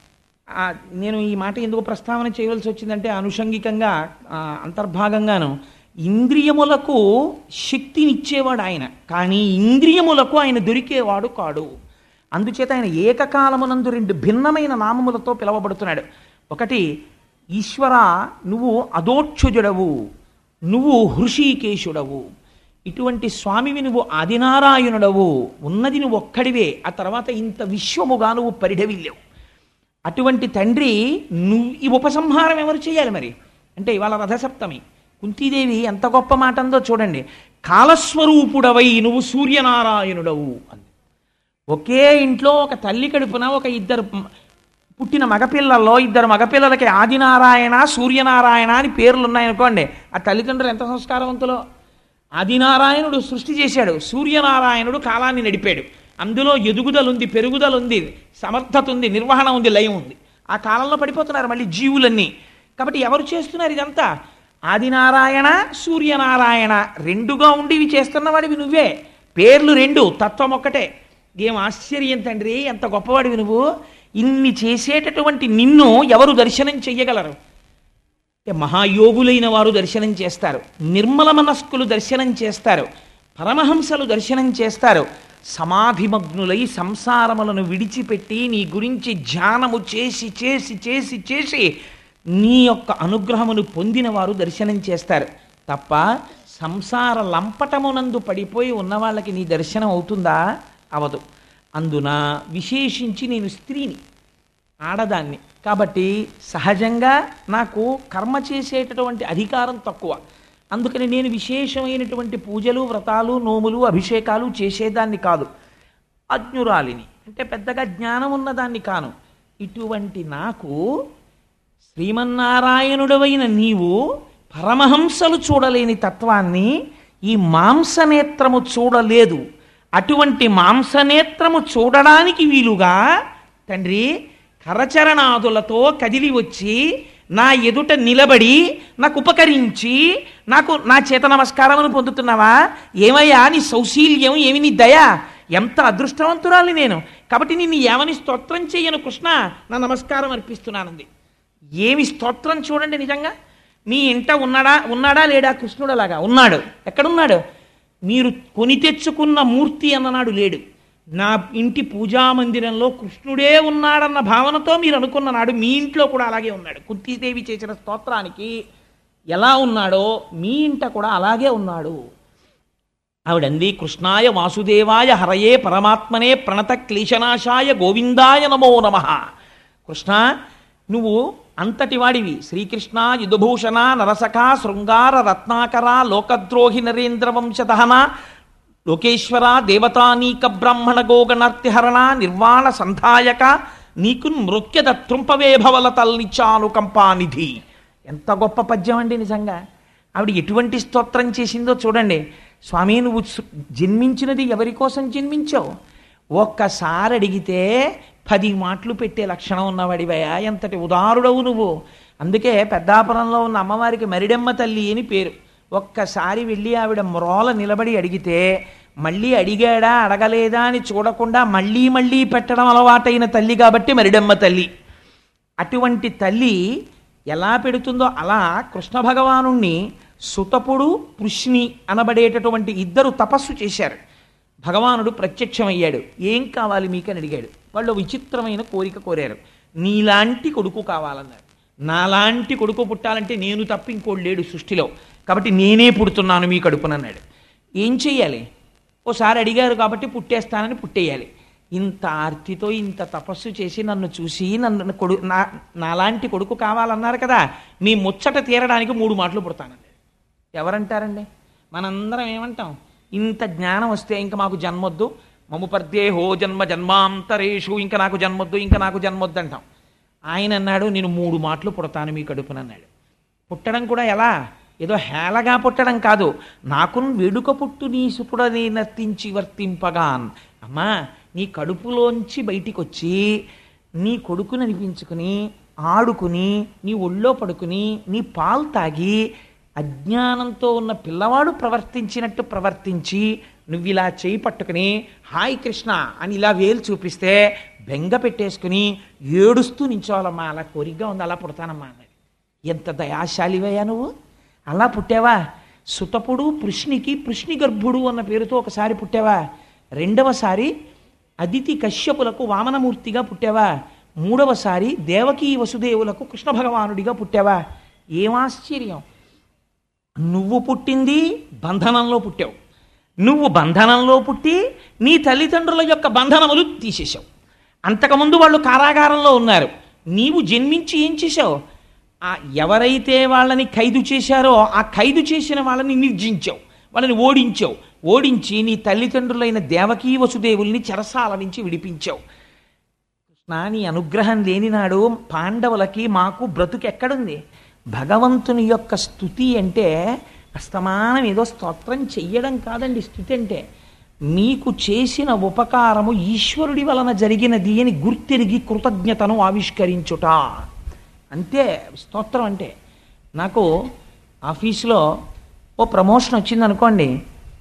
ఆ, నేను ఈ మాట ఎందుకు ప్రస్తావన చేయవలసి వచ్చిందంటే అనుషంగికంగా ఆ, అంతర్భాగంగాను ఇంద్రియములకు శక్తినిచ్చేవాడు ఆయన కానీ ఇంద్రియములకు ఆయన దొరికేవాడు కాడు అందుచేత ఆయన ఏకకాలమునందు రెండు భిన్నమైన నామములతో పిలవబడుతున్నాడు ఒకటి ఈశ్వర నువ్వు అదోక్షుజుడవు నువ్వు హృషీకేశుడవు ఇటువంటి స్వామివి నువ్వు ఆదినారాయణుడవు ఉన్నది నువ్వు ఒక్కడివే ఆ తర్వాత ఇంత విశ్వముగా నువ్వు పరిఢవిల్లేవు అటువంటి తండ్రి నువ్వు ఈ ఉపసంహారం ఎవరు చేయాలి మరి అంటే ఇవాళ రథసప్తమి కుంతీదేవి ఎంత గొప్ప మాట అందో చూడండి కాలస్వరూపుడవై నువ్వు సూర్యనారాయణుడవు అంది ఒకే ఇంట్లో ఒక తల్లి కడుపున ఒక ఇద్దరు మ- పుట్టిన మగపిల్లల్లో ఇద్దరు మగపిల్లలకి ఆదినారాయణ సూర్యనారాయణ అని పేర్లు ఉన్నాయనుకోండి ఆ తల్లిదండ్రులు ఎంత సంస్కారవంతులో ఆదినారాయణుడు సృష్టి చేశాడు సూర్యనారాయణుడు కాలాన్ని నడిపాడు అందులో ఎదుగుదలుంది పెరుగుదలుంది సమర్థత ఉంది నిర్వహణ ఉంది లయం ఉంది ఆ కాలంలో పడిపోతున్నారు మళ్ళీ జీవులన్నీ కాబట్టి ఎవరు చేస్తున్నారు ఇదంతా ఆదినారాయణ సూర్యనారాయణ రెండుగా ఉండి ఇవి చేస్తున్నవాడివి నువ్వే పేర్లు రెండు తత్వం ఒక్కటే ఏం ఆశ్చర్యం తండ్రి ఎంత గొప్పవాడివి నువ్వు ఇన్ని చేసేటటువంటి నిన్ను ఎవరు దర్శనం చెయ్యగలరు అంటే మహాయోగులైన వారు దర్శనం చేస్తారు నిర్మల మనస్కులు దర్శనం చేస్తారు పరమహంసలు దర్శనం చేస్తారు సమాధిమగ్నులై సంసారములను విడిచిపెట్టి నీ గురించి ధ్యానము చేసి చేసి చేసి చేసి నీ యొక్క అనుగ్రహమును పొందిన వారు దర్శనం చేస్తారు తప్ప సంసార లంపటమునందు పడిపోయి ఉన్న వాళ్ళకి నీ దర్శనం అవుతుందా అవదు అందున విశేషించి నేను స్త్రీని ఆడదాన్ని కాబట్టి సహజంగా నాకు కర్మ చేసేటటువంటి అధికారం తక్కువ అందుకని నేను విశేషమైనటువంటి పూజలు వ్రతాలు నోములు అభిషేకాలు చేసేదాన్ని కాదు అజ్ఞురాలిని అంటే పెద్దగా జ్ఞానం ఉన్నదాన్ని కాను ఇటువంటి నాకు శ్రీమన్నారాయణుడవైన నీవు పరమహంసలు చూడలేని తత్వాన్ని ఈ మాంసనేత్రము చూడలేదు అటువంటి మాంసనేత్రము చూడడానికి వీలుగా తండ్రి కరచరణాదులతో కదిలి వచ్చి నా ఎదుట నిలబడి నాకు ఉపకరించి నాకు నా చేత నమస్కారమును పొందుతున్నావా ఏమయ్యా నీ సౌశీల్యం ఏమి నీ దయ ఎంత అదృష్టవంతురాలి నేను కాబట్టి నిన్ను ఏమని స్తోత్రం చేయను కృష్ణ నా నమస్కారం అర్పిస్తున్నానంది ఏమి స్తోత్రం చూడండి నిజంగా మీ ఇంట ఉన్నాడా ఉన్నాడా లేడా కృష్ణుడు అలాగా ఉన్నాడు ఎక్కడున్నాడు మీరు కొని తెచ్చుకున్న మూర్తి అన్ననాడు లేడు నా ఇంటి పూజా మందిరంలో కృష్ణుడే ఉన్నాడన్న భావనతో మీరు అనుకున్న నాడు మీ ఇంట్లో కూడా అలాగే ఉన్నాడు కుంతీదేవి చేసిన స్తోత్రానికి ఎలా ఉన్నాడో మీ ఇంట కూడా అలాగే ఉన్నాడు ఆవిడంది కృష్ణాయ వాసుదేవాయ హరయే పరమాత్మనే ప్రణత క్లేశనాశాయ గోవిందాయ నమో నమ కృష్ణ నువ్వు అంతటి వాడివి శ్రీకృష్ణ యుధభూషణ నరసఖ శృంగార రత్నాకర లోకద్రోహి నరేంద్ర వంశదహన లోకేశ్వర దేవతానీక బ్రాహ్మణ గోగణార్తిహరణ నిర్వాణ సంధాయక నీకు నృత్యద త్రుంపవే భవల తల్నిచ్చాను కంపానిధి ఎంత గొప్ప పద్యం అండి నిజంగా ఆవిడ ఎటువంటి స్తోత్రం చేసిందో చూడండి స్వామి నువ్వు సు- జన్మించినది ఎవరి కోసం జన్మించావు ఒక్కసారి అడిగితే పది మాటలు పెట్టే లక్షణం ఉన్నవాడివయా ఎంతటి ఉదారుడవు నువ్వు అందుకే పెద్దాపురంలో ఉన్న అమ్మవారికి మరిడమ్మ తల్లి అని పేరు ఒక్కసారి వెళ్ళి ఆవిడ మ్రోల నిలబడి అడిగితే మళ్ళీ అడిగాడా అడగలేదా అని చూడకుండా మళ్ళీ మళ్ళీ పెట్టడం అలవాటైన తల్లి కాబట్టి మరిడమ్మ తల్లి అటువంటి తల్లి ఎలా పెడుతుందో అలా కృష్ణ భగవానుణ్ణి సుతపుడు పృష్ణి అనబడేటటువంటి ఇద్దరు తపస్సు చేశారు భగవానుడు ప్రత్యక్షమయ్యాడు ఏం కావాలి మీకని అడిగాడు వాళ్ళు విచిత్రమైన కోరిక కోరారు నీలాంటి కొడుకు కావాలన్నారు నాలాంటి కొడుకు పుట్టాలంటే నేను తప్ప ఇంకోడు లేడు సృష్టిలో కాబట్టి నేనే పుడుతున్నాను మీ కడుపునన్నాడు ఏం చెయ్యాలి ఓసారి అడిగారు కాబట్టి పుట్టేస్తానని పుట్టేయాలి ఇంత ఆర్తితో ఇంత తపస్సు చేసి నన్ను చూసి నన్ను కొడు నా నాలాంటి కొడుకు కావాలన్నారు కదా మీ ముచ్చట తీరడానికి మూడు మాటలు పుడతానండి ఎవరంటారండి మనందరం ఏమంటాం ఇంత జ్ఞానం వస్తే ఇంకా మాకు జన్మొద్దు మము పర్దేహో జన్మ జన్మాంతరేషు ఇంకా నాకు జన్మొద్దు ఇంకా నాకు జన్మొద్దు అంటాం ఆయన అన్నాడు నేను మూడు మాటలు పుడతాను మీ కడుపునన్నాడు పుట్టడం కూడా ఎలా ఏదో హేళగా పుట్టడం కాదు నాకు వేడుక పుట్టు నీ సుపుడని నర్తించి వర్తింపగాన్ అమ్మా నీ కడుపులోంచి బయటికి వచ్చి నీ కొడుకుని అనిపించుకుని ఆడుకుని నీ ఒళ్ళో పడుకుని నీ పాలు తాగి అజ్ఞానంతో ఉన్న పిల్లవాడు ప్రవర్తించినట్టు ప్రవర్తించి నువ్వు ఇలా చేయి పట్టుకుని హాయ్ కృష్ణ అని ఇలా వేలు చూపిస్తే బెంగ పెట్టేసుకుని ఏడుస్తూ నించోవాలమ్మా అలా కోరికగా ఉంది అలా పుడతానమ్మా అన్నది ఎంత దయాశాలివయ్యా నువ్వు అలా పుట్టావా సుతపుడు పృష్ణికి పృష్ణి గర్భుడు అన్న పేరుతో ఒకసారి పుట్టావా రెండవసారి అదితి కశ్యపులకు వామనమూర్తిగా పుట్టావా మూడవసారి దేవకీ వసుదేవులకు కృష్ణ భగవానుడిగా పుట్టావా ఏం ఆశ్చర్యం నువ్వు పుట్టింది బంధనంలో పుట్టావు నువ్వు బంధనంలో పుట్టి నీ తల్లిదండ్రుల యొక్క బంధనములు తీసేశావు అంతకుముందు వాళ్ళు కారాగారంలో ఉన్నారు నీవు జన్మించి ఏం చేశావు ఆ ఎవరైతే వాళ్ళని ఖైదు చేశారో ఆ ఖైదు చేసిన వాళ్ళని నిర్జించావు వాళ్ళని ఓడించావు ఓడించి నీ తల్లిదండ్రులైన దేవకీ వసుదేవుల్ని చెరసాల నుంచి విడిపించావు కృష్ణ నీ అనుగ్రహం లేని నాడు పాండవులకి మాకు బ్రతుకు ఎక్కడుంది భగవంతుని యొక్క స్థుతి అంటే అస్తమానం ఏదో స్తోత్రం చెయ్యడం కాదండి స్థుతి అంటే మీకు చేసిన ఉపకారము ఈశ్వరుడి వలన జరిగినది అని గుర్తిరిగి కృతజ్ఞతను ఆవిష్కరించుట అంతే స్తోత్రం అంటే నాకు ఆఫీస్లో ఓ ప్రమోషన్ వచ్చింది అనుకోండి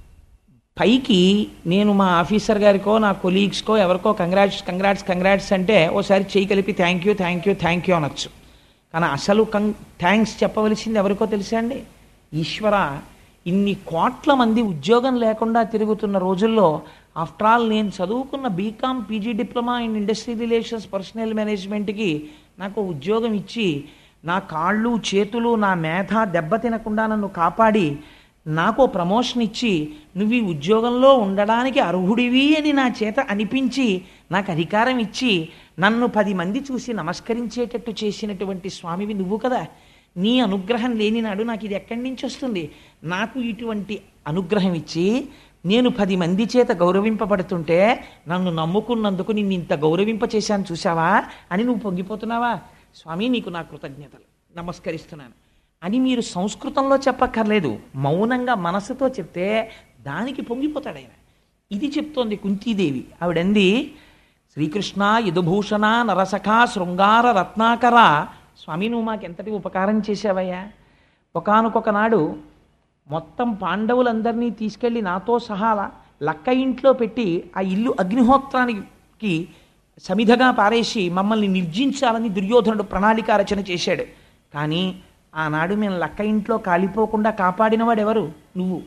పైకి నేను మా ఆఫీసర్ గారికో నా కొలీగ్స్కో ఎవరికో కంగ్రాట్స్ కంగ్రాట్స్ కంగ్రాట్స్ అంటే ఓసారి చేయి కలిపి thank you thank you thank you అనొచ్చు కానీ అసలు కం థ్యాంక్స్ చెప్పవలసింది ఎవరికో తెలుసా అండి ఈశ్వర ఇన్ని కోట్ల మంది ఉద్యోగం లేకుండా తిరుగుతున్న రోజుల్లో ఆఫ్టర్ ఆల్ నేను చదువుకున్న BCom PG diploma in industry relations personnel మేనేజ్మెంట్కి నాకు ఉద్యోగం ఇచ్చి నా కాళ్ళు చేతులు నా మేధ దెబ్బ తినకుండా నన్ను కాపాడి నాకు ప్రమోషన్ ఇచ్చి నువ్వు ఈ ఉద్యోగంలో ఉండడానికి అర్హుడివి అని నా చేత అనిపించి నాకు అధికారం ఇచ్చి నన్ను పది మంది చూసి నమస్కరించేటట్టు చేసినటువంటి స్వామివి నువ్వు కదా నీ అనుగ్రహం లేని నాడు నాకు ఇది ఎక్కడి నుంచి వస్తుంది నాకు ఇటువంటి అనుగ్రహం ఇచ్చి నేను పది మంది చేత గౌరవింపబడుతుంటే నన్ను నమ్ముకున్నందుకు నిన్ను ఇంత గౌరవింప చేశాను చూసావా అని నువ్వు పొంగిపోతున్నావా స్వామి నీకు నా కృతజ్ఞతలు నమస్కరిస్తున్నాను అని మీరు సంస్కృతంలో చెప్పక్కర్లేదు మౌనంగా మనసుతో చెప్తే దానికి పొంగిపోతాడు ఆయన ఇది చెప్తోంది కుంతీదేవి ఆవిడంది శ్రీకృష్ణ యదుభూషణ నరసఖ శృంగార రత్నాకర స్వామి నువ్వు మాకెంతటి ఉపకారం చేశావయ్యా ఒకనకొక నాడు మొత్తం పాండవులందరినీ తీసుకెళ్ళి నాతో సహా లక్క ఇంట్లో పెట్టి ఆ ఇల్లు అగ్నిహోత్రానికి సమిధగా పారేసి మమ్మల్ని నిర్జించాలని దుర్యోధనుడు ప్రణాళిక రచన చేశాడు కానీ ఆనాడు మేము లక్క ఇంట్లో కాలిపోకుండా కాపాడినవాడు ఎవరు నువ్వు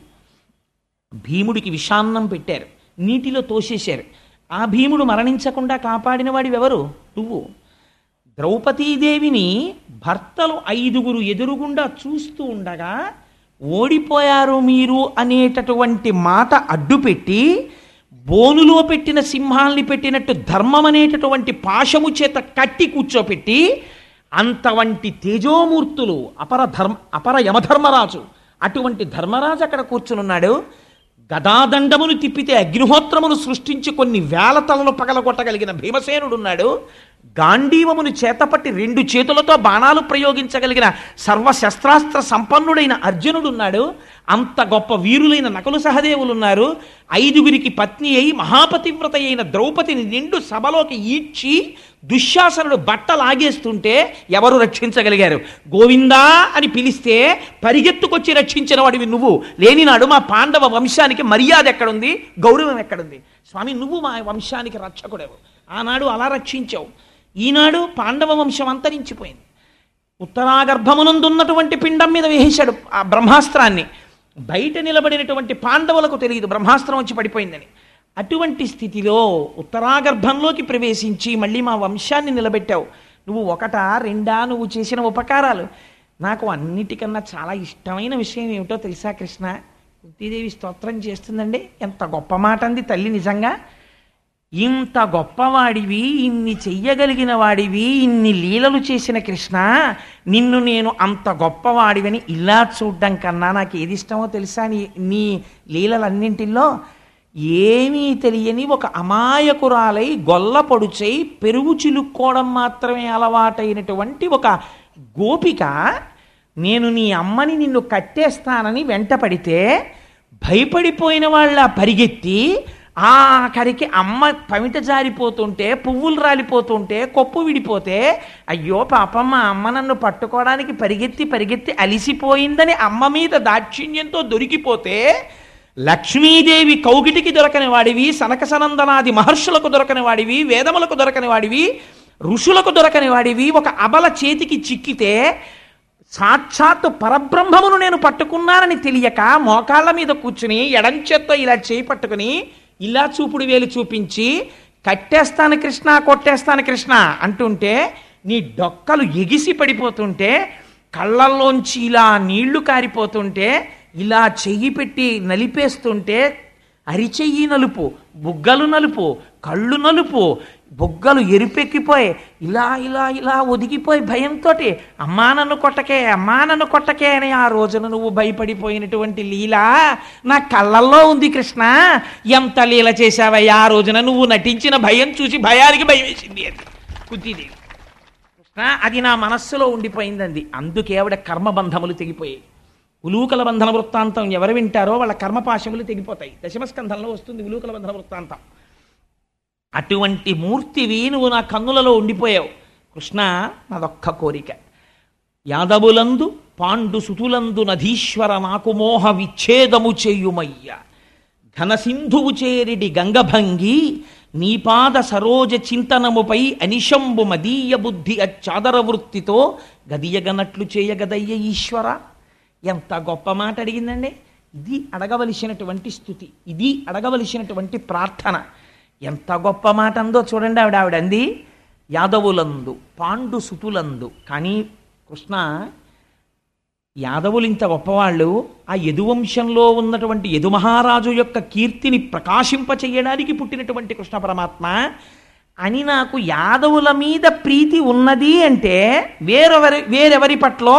భీముడికి విషాన్నం పెట్టారు నీటిలో తోసేశారు ఆ భీముడు మరణించకుండా కాపాడినవాడు ఎవరు నువ్వు ద్రౌపదీదేవిని భర్తలు ఐదుగురు ఎదురుగుండా చూస్తూ ఉండగా ఓడిపోయారు మీరు అనేటటువంటి మాట అడ్డుపెట్టి బోనులో పెట్టిన సింహాల్ని పెట్టినట్టు ధర్మం అనేటటువంటి పాశము చేత కట్టి కూర్చోపెట్టి అంత వంటి తేజోమూర్తులు అపర ధర్మ అపర యమధర్మరాజు అటువంటి ధర్మరాజు అక్కడ కూర్చునున్నాడు గదాదండమును తిప్పితే అగ్నిహోత్రమును సృష్టించి కొన్ని వేల తలలు పగలగొట్టగలిగిన భీమసేనుడున్నాడు గాంధీవమును చేతపట్టి రెండు చేతులతో బాణాలు ప్రయోగించగలిగిన సర్వశస్త్రాస్త్ర సంపన్నుడైన అర్జునుడున్నాడు అంత గొప్ప వీరులైన నకులు సహదేవులున్నారు ఐదుగురికి పత్ని అయి మహాపతివ్రత అయిన ద్రౌపదిని నిండు సభలోకి ఈడ్చి దుశ్శాసనుడు బట్ట లాగేస్తుంటే ఎవరు రక్షించగలిగారు గోవిందా అని పిలిస్తే పరిగెత్తుకొచ్చి రక్షించిన వాడివి నువ్వు లేనినాడు మా పాండవ వంశానికి మర్యాద ఎక్కడుంది గౌరవం ఎక్కడుంది స్వామి నువ్వు మా వంశానికి రక్షకుడవు ఆనాడు అలా రక్షించావు ఈనాడు పాండవ వంశం అంతరించిపోయింది ఉత్తరాగర్భమునందున్నటువంటి పిండం మీద వేసేశాడు ఆ బ్రహ్మాస్త్రాన్ని బయట నిలబడినటువంటి పాండవులకు తెలియదు బ్రహ్మాస్త్రం వచ్చి పడిపోయిందని అటువంటి స్థితిలో ఉత్తరాగర్భంలోకి ప్రవేశించి మళ్ళీ మా వంశాన్ని నిలబెట్టావు నువ్వు ఒకటా రెండా నువ్వు చేసిన ఉపకారాలు నాకు అన్నిటికన్నా చాలా ఇష్టమైన విషయం ఏమిటో తెలుసా కృష్ణ కుంతీదేవి స్తోత్రం చేస్తుందండి ఎంత గొప్ప మాట అంది తల్లి నిజంగా ఇంత గొప్పవాడివి ఇన్ని చెయ్యగలిగిన వాడివి ఇన్ని లీలలు చేసిన కృష్ణ నిన్ను నేను అంత గొప్పవాడివని ఇలా చూడ్డం కన్నా నాకు ఏది ఇష్టమో తెలుసా నీ నీ లీలలన్నింటిలో ఏమీ తెలియని ఒక అమాయకురాలై గొల్ల పొడుచై పెరుగు చిలుక్కోవడం మాత్రమే అలవాటైనటువంటి ఒక గోపిక నేను నీ అమ్మని నిన్ను కట్టేస్తానని వెంటపడితే భయపడిపోయిన వాళ్ళ పరిగెత్తి ఆఖరికి అమ్మ పమిట జారిపోతుంటే పువ్వులు రాలిపోతుంటే కొప్పు విడిపోతే అయ్యో పాపం మా అమ్మ నన్ను పట్టుకోవడానికి పరిగెత్తి పరిగెత్తి అలిసిపోయిందని అమ్మ మీద దాక్షిణ్యంతో దొరికిపోతే లక్ష్మీదేవి కౌగిటికి దొరకని వాడివి సనక సనందనాది మహర్షులకు దొరకని వాడివి వేదములకు దొరకని వాడివి ఋషులకు దొరకని వాడివి ఒక అబల చేతికి చిక్కితే సాక్షాత్తు పరబ్రహ్మమును నేను పట్టుకున్నానని తెలియక మోకాళ్ళ మీద కూర్చుని ఎడంచేత్తో ఇలా చేయి పట్టుకుని ఇలా చూపుడు వేలు చూపించి కట్టేస్తాను కృష్ణ కొట్టేస్తాను కృష్ణ అంటుంటే నీ డొక్కలు ఎగిసి పడిపోతుంటే కళ్ళల్లోంచి ఇలా నీళ్లు కారిపోతుంటే ఇలా చెయ్యి పెట్టి నలిపేస్తుంటే అరిచెయ్యి నలుపు బుగ్గలు నలుపు కళ్ళు నలుపు బుగ్గలు ఎరిపెక్కిపోయి ఇలా ఇలా ఇలా ఒదిగిపోయి భయంతో అమ్మా నన్ను కొట్టకే అమ్మా నన్ను కొట్టకే అని ఆ రోజున నువ్వు భయపడిపోయినటువంటి లీల నా కళ్ళల్లో ఉంది కృష్ణ ఎంత లీల చేశావయ్యా ఆ రోజున నువ్వు నటించిన భయం చూసి భయానికి భయం వేసింది అది కుద్దిదేవి కృష్ణ అది నా మనస్సులో ఉండిపోయిందంది అందుకే ఆవిడ కర్మబంధములు తెగిపోయాయి ఉలూకల బంధన వృత్తాంతం ఎవరు వింటారో వాళ్ళ కర్మపాశములు తెగిపోతాయి దశమస్కంధంలో వస్తుంది ఉలూకల బంధన వృత్తాంతం అటువంటి మూర్తివి నువ్వు నా కన్నులలో ఉండిపోయావు కృష్ణ నాదొక్క కోరిక యాదవులందు పాండు సుతులందు నధీశ్వర నాకు మోహ విచ్ఛేదము చేయుమయ్య ఘనసింధువు చేరిడి గంగభంగి నీపాద సరోజ చింతనముపై అనిశంబు మదీయ బుద్ధి అచ్చాదర వృత్తితో గదియగనట్లు చేయగదయ్య ఈశ్వర ఎంత గొప్ప మాట అడిగిందండి ఇది అడగవలసినటువంటి స్థుతి ఇది అడగవలసినటువంటి ప్రార్థన ఎంత గొప్ప మాట అందో చూడండి ఆవిడ ఆవిడ అంది యాదవులందు పాండు సుతులందు కానీ కృష్ణ యాదవులు ఇంత గొప్పవాళ్ళు ఆ యదువంశంలో ఉన్నటువంటి యదుమహారాజు యొక్క కీర్తిని ప్రకాశింపచేయడానికి పుట్టినటువంటి కృష్ణ పరమాత్మ అని నాకు యాదవుల మీద ప్రీతి ఉన్నది అంటే వేరెవరి వేరెవరి పట్ల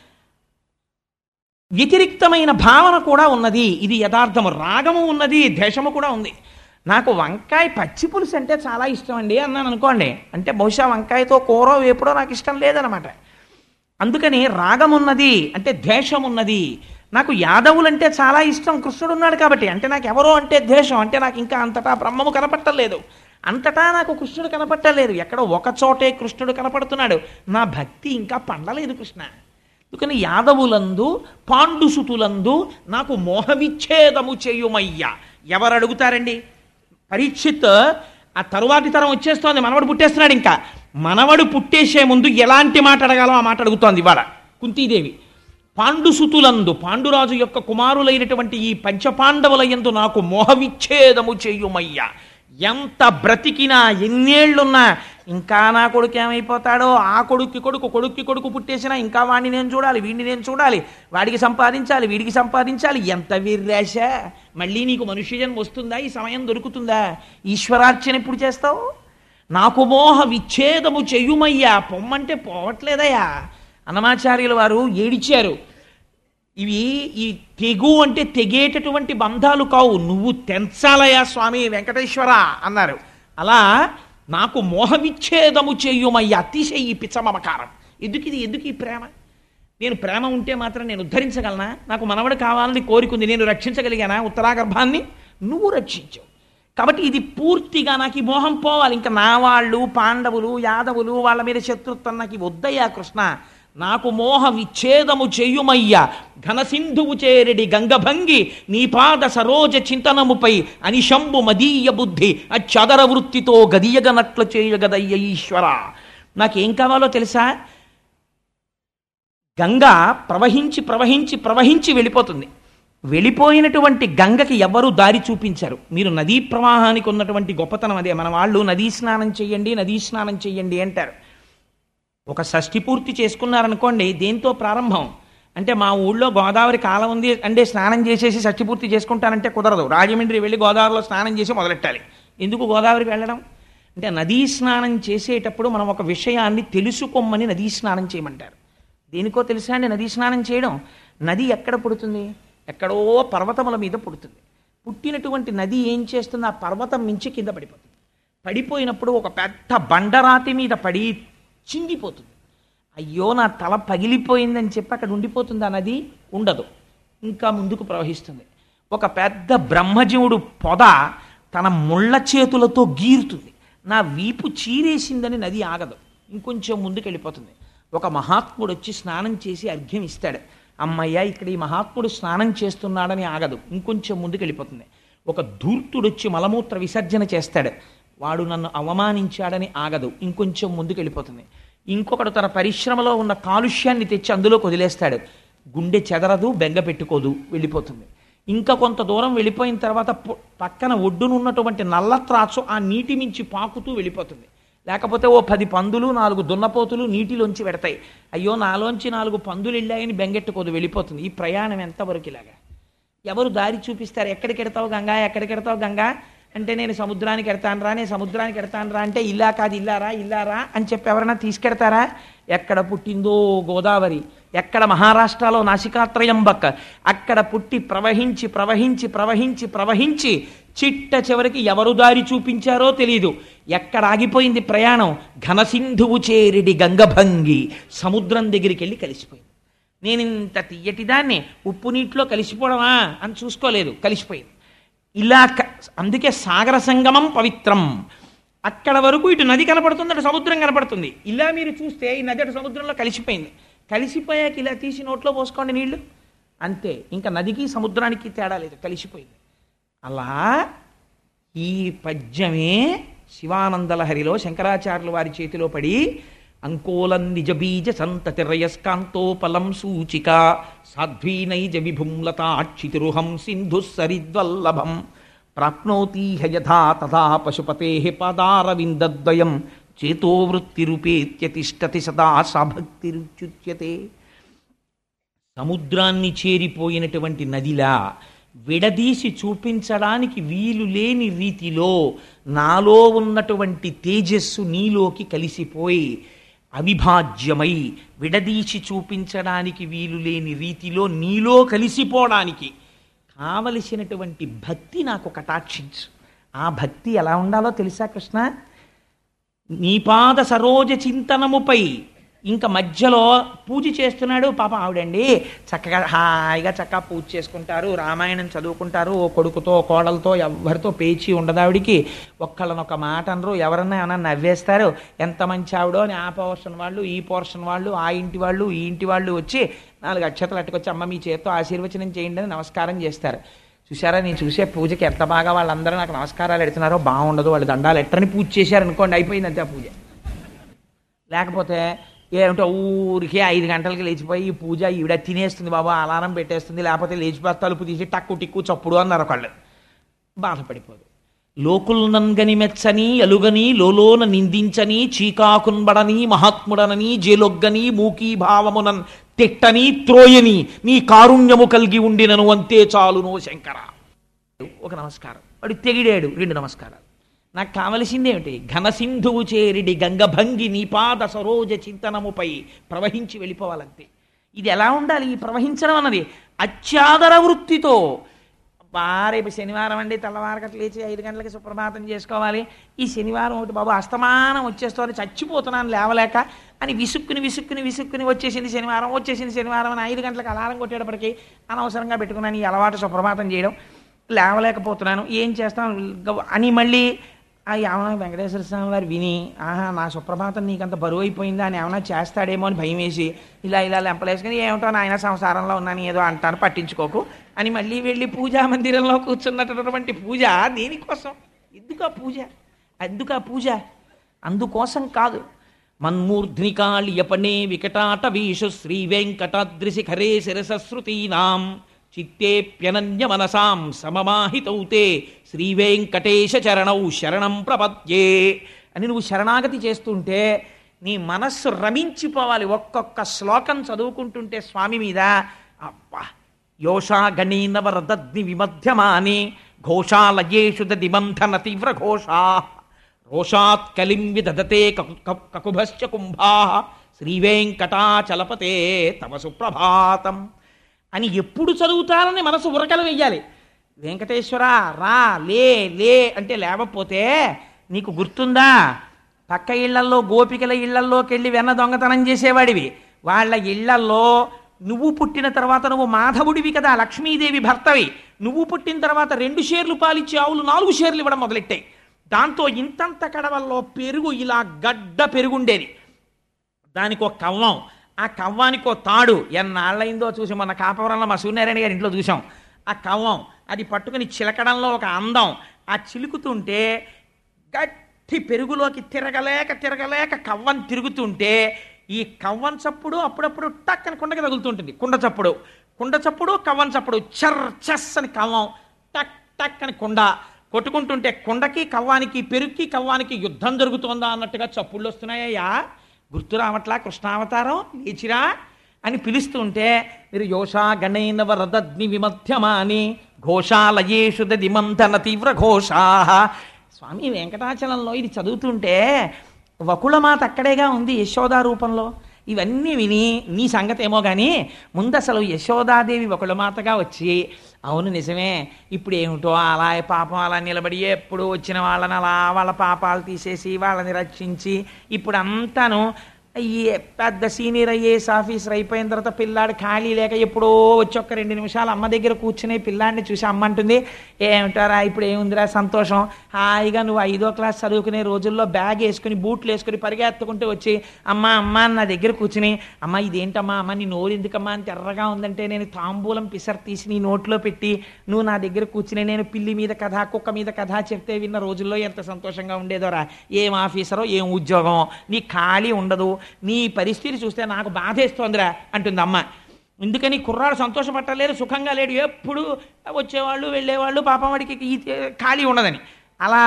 వ్యతిరిక్తమైన భావన కూడా ఉన్నది ఇది యథార్థము రాగము ఉన్నది ద్వేషము కూడా ఉంది నాకు వంకాయ పచ్చి పులుసు అంటే చాలా ఇష్టం అండి అన్నాను అనుకోండి అంటే బహుశా వంకాయతో కూర వేపుడో నాకు ఇష్టం లేదనమాట అందుకని రాగం ఉన్నది అంటే ద్వేషం ఉన్నది నాకు యాదవులంటే చాలా ఇష్టం కృష్ణుడు ఉన్నాడు కాబట్టి అంటే నాకు ఎవరో అంటే ద్వేషం అంటే నాకు ఇంకా అంతటా బ్రహ్మము కనపట్టలేదు అంతటా నాకు కృష్ణుడు కనపట్టలేదు ఎక్కడో ఒక చోటే కృష్ణుడు కనపడుతున్నాడు నా భక్తి ఇంకా పండలేదు కృష్ణ అందుకని యాదవులందు పాండుసుతులందు నాకు మోహవిచ్ఛేదము చేయుమయ్యా ఎవరు అడుగుతారండి పరీక్షిత్ ఆ తరువాతి తరం వచ్చేస్తోంది మనవడు పుట్టేస్తున్నాడు ఇంకా మనవడు పుట్టేసే ముందు ఎలాంటి మాట అడగాలో ఆ మాట అడుగుతోంది ఇవాళ కుంతీదేవి పాండుసుతులందు పాండురాజు యొక్క కుమారులైనటువంటి ఈ పంచపాండవుల యందు నాకు మోహవిచ్ఛేదము చేయుమయ్యా ఎంత బ్రతికినా ఎన్నేళ్లున్నా ఇంకా నా కొడుకు ఏమైపోతాడో ఆ కొడుక్కి కొడుకు కొడుక్కి కొడుకు పుట్టేసినా ఇంకా వాడిని నేను చూడాలి వీడిని నేను చూడాలి వాడికి సంపాదించాలి వీడికి సంపాదించాలి ఎంత వీర్రాశ మళ్ళీ నీకు మనుష్య జన్మ వస్తుందా ఈ సమయం దొరుకుతుందా ఈశ్వరార్చన ఎప్పుడు చేస్తావు నాకు మోహ విచ్ఛేదము చెయ్యుమయ్యా పొమ్మంటే పోవట్లేదయ్యా అన్నమాచార్యుల వారు ఏడిచారు ఇవి ఈ తెగు అంటే తెగేటటువంటి బంధాలు కావు నువ్వు తెంచాలయా స్వామి వెంకటేశ్వర అన్నారు అలా నాకు మోహవిచ్ఛేదము చెయ్యుమయ్య అతిశయి పిచ్చ మమకారం ఎందుకు ఇది ఎందుకు ఈ ప్రేమ నేను ప్రేమ ఉంటే మాత్రం నేను ఉద్ధరించగలనా నాకు మనవడు కావాలని కోరికుంది నేను రక్షించగలిగానా ఉత్తరాగర్భాన్ని నువ్వు రక్షించావు కాబట్టి ఇది పూర్తిగా నాకు ఈ మోహం పోవాలి ఇంకా నా వాళ్ళు పాండవులు యాదవులు వాళ్ళ మీద శత్రుత్వం నాకు ఇవి వద్దయ్యా కృష్ణ నాకు మోహ విచ్ఛేదము చెయ్యుమయ్యా ఘనసింధువు చేరెడి గంగభంగి నీ పాద సరోజ చింతనముపై అనిశంబు మదీయ బుద్ధి అచ్చదర వృత్తితో గదియగనట్లు చేయగదయ్య ఈశ్వర నాకేం కావాలో తెలుసా గంగ ప్రవహించి ప్రవహించి ప్రవహించి వెళ్ళిపోతుంది వెళ్ళిపోయినటువంటి గంగకి ఎవరు దారి చూపించారు మీరు నదీ ప్రవాహానికి ఉన్నటువంటి గొప్పతనం అదే మన వాళ్ళు నదీ స్నానం చెయ్యండి నదీ స్నానం చెయ్యండి అంటారు ఒక షష్ఠి పూర్తి చేసుకున్నారనుకోండి దేంతో ప్రారంభం అంటే మా ఊళ్ళో గోదావరి కాలం ఉంది అంటే స్నానం చేసేసి షష్ఠి పూర్తి చేసుకుంటానంటే కుదరదు రాజమండ్రి వెళ్ళి గోదావరిలో స్నానం చేసి మొదలెట్టాలి ఎందుకు గోదావరికి వెళ్ళడం అంటే నదీ స్నానం చేసేటప్పుడు మనం ఒక విషయాన్ని తెలుసుకోమని నదీ స్నానం చేయమంటారు దేనికో తెలుసా అండి నదీ స్నానం చేయడం నది ఎక్కడ పుడుతుంది ఎక్కడో పర్వతముల మీద పుడుతుంది పుట్టినటువంటి నది ఏం చేస్తుంది ఆ పర్వతం మించి కింద పడిపోతుంది పడిపోయినప్పుడు ఒక పెద్ద బండరాతి మీద పడి చిందిపోతుంది అయ్యో నా తల పగిలిపోయిందని చెప్పి అక్కడ ఉండిపోతుంది ఆ నది ఉండదు ఇంకా ముందుకు ప్రవహిస్తుంది ఒక పెద్ద బ్రహ్మజీవుడు పొద తన ముళ్ళ చేతులతో గీరుతుంది నా వీపు చీరేసిందని నది ఆగదు ఇంకొంచెం ముందుకు వెళ్ళిపోతుంది ఒక మహాత్ముడు వచ్చి స్నానం చేసి అర్ఘ్యం ఇస్తాడు అమ్మయ్య ఇక్కడ ఈ మహాత్ముడు స్నానం చేస్తున్నాడని ఆగదు ఇంకొంచెం ముందుకు వెళ్ళిపోతుంది ఒక ధూర్తుడు వచ్చి మలమూత్ర విసర్జన చేస్తాడు వాడు నన్ను అవమానించాడని ఆగదు ఇంకొంచెం ముందుకు వెళ్ళిపోతుంది ఇంకొకడు తన పరిశ్రమలో ఉన్న కాలుష్యాన్ని తెచ్చి అందులోకి వదిలేస్తాడు గుండె చెదరదు బెంగ పెట్టుకోదు వెళ్ళిపోతుంది ఇంకా కొంత దూరం వెళ్ళిపోయిన తర్వాత పు- పక్కన ఒడ్డునున్నటువంటి నల్ల త్రాచు ఆ నీటి మించి పాకుతూ వెళ్ళిపోతుంది లేకపోతే ఓ పది పందులు నాలుగు దున్నపోతులు నీటిలోంచి పెడతాయి అయ్యో నాలోంచి నాలుగు పందులు వెళ్ళాయని బెంగెట్టుకోదు వెళ్ళిపోతుంది ఈ ప్రయాణం ఎంతవరకు ఇలాగా ఎవరు దారి చూపిస్తారు ఎక్కడికి ఎడతావు గంగా ఎక్కడికి ఎడతావు గంగా అంటే నేను సముద్రానికి ఎడతాను రా నేను సముద్రానికి ఎడతాను రా అంటే ఇల్లా కాదు ఇల్లారా ఇల్లారా అని చెప్పి ఎవరైనా తీసుకెడతారా ఎక్కడ పుట్టిందో గోదావరి ఎక్కడ మహారాష్ట్రలో నాసికాత్రయంబక్ అక్కడ పుట్టి ప్రవహించి ప్రవహించి ప్రవహించి ప్రవహించి చిట్ట చివరికి ఎవరు దారి చూపించారో తెలియదు ఎక్కడ ఆగిపోయింది ప్రయాణం ఘనసింధువు చేరిడి గంగభంగి సముద్రం దగ్గరికి వెళ్ళి కలిసిపోయింది నేను ఇంత తీయటి దాన్ని ఉప్పు నీటిలో కలిసిపోవడమా అని చూసుకోలేదు కలిసిపోయింది ఇలా క- అందుకే సాగర సంగమం పవిత్రం అక్కడ వరకు ఇటు నది కనపడుతుంది అటు సముద్రం కనపడుతుంది ఇలా మీరు చూస్తే ఈ నది అటు సముద్రంలో కలిసిపోయింది కలిసిపోయాక ఇలా తీసి నోట్లో పోసుకోండి నీళ్లు అంతే ఇంకా నదికి సముద్రానికి తేడా లేదు కలిసిపోయింది అలా ఈ పద్యమే శివానందలహరిలో శంకరాచార్యుల వారి చేతిలో పడి అంకోలం నిజ బీజ సంతతి రయస్కాంతోపలం సూచిక సాధ్వీనైజ విభుంలతాక్షితిరుహం సింధు సరిద్వల్లభం ప్రాప్నోతి యథా తథా పశుపతే పాదారవిందద్వయం చేతోవృత్తిరుపేత్య తిష్టతి సదా సభక్తిరుచ్యుత్యతే సముద్రాన్ని చేరిపోయినటువంటి నదిలా విడదీసి చూపించడానికి వీలు లేని రీతిలో నాలో ఉన్నటువంటి తేజస్సు నీలోకి కలిసిపోయి అవిభాజ్యమై విడదీసి చూపించడానికి వీలు లేని రీతిలో నీలో కలిసిపోవడానికి కావలసినటువంటి భక్తి నాకు కటాక్షించు ఆ భక్తి ఎలా ఉండాలో తెలుసా కృష్ణ నీపాద సరోజ చింతనముపై ఇంకా మధ్యలో పూజ చేస్తున్నాడు పాప ఆవిడండి చక్కగా హాయిగా చక్కగా పూజ చేసుకుంటారు రామాయణం చదువుకుంటారు ఓ కొడుకుతో ఓ కోడలతో ఎవరితో పేచి ఉండదు ఆవిడికి ఒక్కళ్ళని ఒక మాట అనరు ఎవరన్నా ఏమన్నా నవ్వేస్తారు ఎంత మంచి ఆవిడో అని ఆ పోర్షన్ వాళ్ళు ఈ పోర్షన్ వాళ్ళు ఆ ఇంటి వాళ్ళు ఈ ఇంటి వాళ్ళు వచ్చి నాలుగు అక్షతలు అట్టుకొచ్చి అమ్మ మీ చేత్తో ఆశీర్వచనం చేయండి అని నమస్కారం చేస్తారు చూసారా నేను చూసే పూజకి ఎంత బాగా వాళ్ళందరూ నాకు నమస్కారాలు ఎడుతున్నారో బాగుండదు వాళ్ళు దండాలు ఎట్టని పూజ చేశారు అనుకోండి అయిపోయింది అంతే ఆ పూజ లేకపోతే ఏమిటో ఊరికి ఐదు గంటలకి లేచిపోయి ఈ పూజ ఈవిడ తినేస్తుంది బాబా అలారం పెట్టేస్తుంది లేకపోతే లేచిపోతే తలుపు తీసి టక్కు టిక్కు చప్పుడు అన్నారు ఒకళ్ళు బాధపడిపోదు లోకుల్నంగని మెచ్చని అలుగని లోలోన నిందించని చీకాకున్బడని మహాత్ముడనని జేలొగ్గని మూకీ భావమునన్ తిట్టని త్రోయని నీ కారుణ్యము కలిగి ఉండినను అంతే చాలునో శంకర ఒక నమస్కారం వాడు తెగిడాడు రెండు నమస్కారాలు నాకు కావలసింది ఏమిటి ఘనసింధువు చేరిడి గంగభంగి నీపాద సరోజ చింతనముపై ప్రవహించి వెళ్ళిపోవాలంతే ఇది ఎలా ఉండాలి ఈ ప్రవహించడం అన్నది అత్యాదర వృత్తితో బా రేపు శనివారం అండి తెల్లవారకట్లు లేచి ఐదు గంటలకి సుప్రభాతం చేసుకోవాలి ఈ శనివారం ఒకటి బాబు అస్తమానం వచ్చేస్తోంది చచ్చిపోతున్నాను లేవలేక అని విసుక్కుని విసుక్కుని విసుక్కుని వచ్చేసింది శనివారం వచ్చేసింది శనివారం అని ఐదు గంటలకు అలారం కొట్టేటప్పటికి అనవసరంగా పెట్టుకున్నాను ఈ అలవాటు సుప్రభాతం చేయడం లేవలేకపోతున్నాను ఏం చేస్తాను గవ- అని మళ్ళీ ఆ ఏమన్నా వెంకటేశ్వర స్వామి వారు విని ఆహా నా సుప్రభాతం నీకంత బరువు అయిపోయిందా అని ఏమైనా చేస్తాడేమో అని భయం వేసి ఇలా ఇలా లెంపలేసుకుని ఏమిటో నాయన సంసారంలో ఉన్నాను ఏదో అంటాను పట్టించుకోకు అని మళ్ళీ వెళ్ళి పూజా మందిరంలో కూర్చున్నటువంటి పూజ దేనికోసం ఎందుకు ఆ పూజ ఎందుకు ఆ పూజ అందుకోసం కాదు మన్మూర్ధ్నికాళియపణే వికటాటవీషు శ్రీ వెంకటాద్రిశిఖరే శిరసశ్రుతీనాం చిత్తేప్యనన్య మనసాం సమమాహితౌ తే శ్రీ వెంకటేశ చరణౌ శరణం ప్రపద్యే అని నువ్వు శరణాగతి చేస్తుంటే నీ మనస్సు రమించిపోవాలి ఒక్కొక్క శ్లోకం చదువుకుంటుంటే స్వామి మీద అబ్బా యోషా గణీనవరదగ్ని విమధ్యమాని ఘోషాలయేషు దిమంథన తీవ్ర ఘోషా రోషాత్ కలిం విదధతే కకు- కకు- కకుభశ్చ కుంభా శ్రీవేంకటాచలపతే తవ సుప్రభాతం అని ఎప్పుడు చదువుతారని మనసు ఉరకలు వెయ్యాలి వెంకటేశ్వర రా లే లే అంటే లేవకపోతే నీకు గుర్తుందా పక్క ఇళ్లల్లో గోపికల ఇళ్లల్లోకి వెళ్ళి వెన్న దొంగతనం చేసేవాడివి వాళ్ళ ఇళ్లల్లో నువ్వు పుట్టిన తర్వాత నువ్వు మాధవుడివి కదా లక్ష్మీదేవి భర్తవి నువ్వు పుట్టిన తర్వాత రెండు షేర్లు పాలిచ్చే ఆవులు నాలుగు షేర్లు ఇవ్వడం మొదలెట్టాయి దాంతో ఇంతంత కడవల్లో పెరుగు ఇలా గడ్డ పెరుగుండేది దానికి ఒక కవ్వం ఆ కవ్వానికి ఒక తాడు ఎన్నాళ్ళైందో చూసి మొన్న కాపవరంలో మా సూర్యనారాయణ గారి ఇంట్లో చూసాం ఆ కవ్వం అది పట్టుకుని చిలకడంలో ఒక అందం ఆ చిలుకుతుంటే గట్టి పెరుగులోకి తిరగలేక తిరగలేక కవ్వం తిరుగుతుంటే ఈ కవ్వం చప్పుడు అప్పుడప్పుడు టక్ అని కుండకి తగులుతుంటుంది కుండ చప్పుడు కుండ చప్పుడు కవ్వం చప్పుడు చర్ చెస్ అని కవ్వం టక్ టక్ అని కుండ కొట్టుకుంటుంటే కుండకి కవ్వానికి పెరుక్కి కవ్వానికి యుద్ధం జరుగుతోందా అన్నట్టుగా చప్పుళ్ళు వస్తున్నాయ్యా గుర్తు రావట్లా కృష్ణావతారం లేచిరా అని పిలుస్తుంటే మీరు యోషా గణైన వరదగ్ని విమధ్యమాని ఘోషాలయేషు దిమంతన తీవ్ర ఘోషా స్వామి వెంకటాచలంలో ఇది చదువుతుంటే వకుళమాత అక్కడేగా ఉంది యశోదా రూపంలో ఇవన్నీ విని నీ సంగతి ఏమో కానీ ముందు అసలు యశోదాదేవి ఒకళ్ళమాతగా వచ్చి అవును నిజమే ఇప్పుడు ఏమిటో అలా పాపం అలా నిలబడి ఎప్పుడు వచ్చిన వాళ్ళని అలా వాళ్ళ పాపాలు తీసేసి వాళ్ళని రక్షించి ఇప్పుడు అంతాను ఈ పెద్ద సీనియర్ ఐఏఎస్ ఆఫీసర్ అయిపోయిన తర్వాత పిల్లాడు ఖాళీ లేక ఎప్పుడో వచ్చి ఒక్క రెండు నిమిషాలు అమ్మ దగ్గర కూర్చుని పిల్లాడిని చూసి అమ్మ అంటుంది ఏమిటారా ఇప్పుడు ఏముందిరా సంతోషం హాయిగా నువ్వు ఐదో క్లాస్ చదువుకునే రోజుల్లో బ్యాగ్ వేసుకుని బూట్లు వేసుకుని పరిగెత్తుకుంటూ వచ్చి అమ్మ అమ్మ అని నా దగ్గర కూర్చుని అమ్మ ఇదేంటమ్మా అమ్మ నీ నోరు ఎందుకమ్మా అని తెర్రగా ఉందంటే నేను తాంబూలం పిసర్ తీసి నీ నోట్లో పెట్టి నువ్వు నా దగ్గర కూర్చుని నేను పిల్లి మీద కథ కుక్క మీద కథ చెప్తే విన్న రోజుల్లో ఎంత సంతోషంగా ఉండేదోరా ఏం ఆఫీసరో ఏం ఉద్యోగం నీ ఖాళీ ఉండదు నీ పరిస్థితి చూస్తే నాకు బాధేస్తోందిరా అంటుంది అమ్మ ఎందుకని కుర్రాడు సంతోషపట్టలేరు సుఖంగా లేడు ఎప్పుడు వచ్చేవాళ్ళు వెళ్ళేవాళ్ళు పాపం వాడికి ఈ ఖాళీ ఉండదని అలా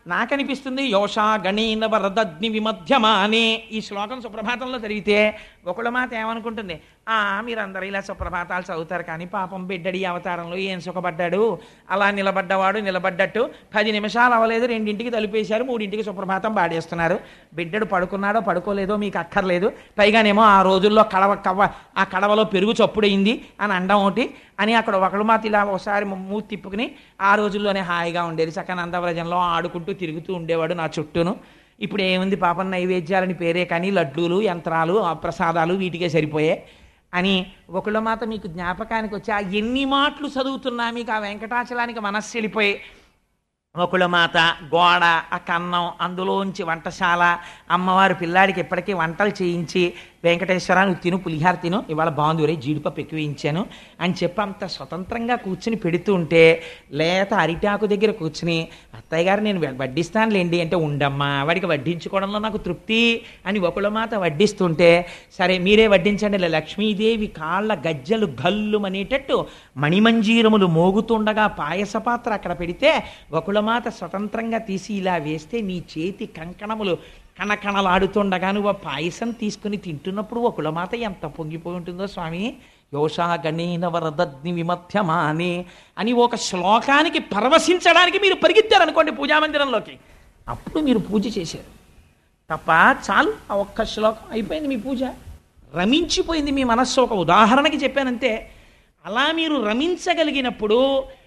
నాకనిపిస్తుంది యోషా గణీన వరదగ్ని విమధ్యమానే ఈ శ్లోకం సుప్రభాతంలో చదివితే ఒకళ్ళ మాట ఏమనుకుంటుంది ఆ మీరందరూ ఇలా సుప్రభాతాలు చదువుతారు కానీ పాపం బిడ్డడి అవతారంలో ఏం సుఖపడ్డాడు అలా నిలబడ్డవాడు నిలబడ్డట్టు పది నిమిషాలు అవ్వలేదు రెండింటికి తలుపేశారు మూడింటికి సుప్రభాతం పాడేస్తున్నారు బిడ్డడు పడుకున్నాడో పడుకోలేదో మీకు అక్కర్లేదు పైగానేమో ఆ రోజుల్లో కడవ కవ్వ ఆ కడవలో పెరుగు చప్పుడైంది అని అండం ఒకటి అని అక్కడ ఒకళ్ళు మాత ఇలా ఒకసారి మూతి తిప్పుకుని ఆ రోజుల్లోనే హాయిగా ఉండేది చక్కని నందవ్రజంలో ఆడుకుంటూ తిరుగుతూ ఉండేవాడు నా చుట్టూను ఇప్పుడు ఏముంది పాపం నైవేద్యాలని పేరే కానీ లడ్డూలు యంత్రాలు ఆ ప్రసాదాలు వీటికే సరిపోయే అని ఒకళ్ళ మాత మీకు జ్ఞాపకానికి వచ్చి ఆ ఎన్ని మాటలు చదువుతున్నా మీకు ఆ వెంకటాచలానికి మనస్సు వెళ్ళిపోయి ఒకళ్ళ మాత గోడ ఆ కన్నం అందులోంచి వంటశాల అమ్మవారు పిల్లాడికి ఎప్పటికీ వంటలు చేయించి వెంకటేశ్వర నువ్వు తిను పులిహార తిను ఇవాళ బాగుంది ఒరే జీడిపప్పు ఎక్కువించాను అని చెప్పి అంత స్వతంత్రంగా కూర్చుని పెడుతూ ఉంటే లేత అరిటాకు దగ్గర కూర్చుని అత్తయ్య గారు నేను వడ్డిస్తానులేండి అంటే ఉండమ్మా వాడికి వడ్డించుకోవడంలో నాకు తృప్తి అని ఒకళ్ళ మాత వడ్డిస్తుంటే సరే మీరే వడ్డించండి ఇలా లక్ష్మీదేవి కాళ్ళ గజ్జలు గల్లు అనేటట్టు మణిమంజీరములు మోగుతుండగా పాయస పాత్ర అక్కడ పెడితే ఒకళ్ళమాత స్వతంత్రంగా తీసి ఇలా వేస్తే నీ చేతి కంకణములు కణకణలాడుతుండగా నువ్వు ఆ పాయసం తీసుకుని తింటున్నప్పుడు ఒకళ్ళమాత ఎంత పొంగిపోయి ఉంటుందో స్వామి యోషా గణేన వరదగ్ని విమధ్యమానే అని ఒక శ్లోకానికి పరవశించడానికి మీరు పరిగెత్తారనుకోండి పూజామందిరంలోకి అప్పుడు మీరు పూజ చేశారు తప్ప చాలు ఆ ఒక్క శ్లోకం అయిపోయింది మీ పూజ రమించిపోయింది మీ మనస్సు ఒక ఉదాహరణకి చెప్పానంతే అలా మీరు రమించగలిగినప్పుడు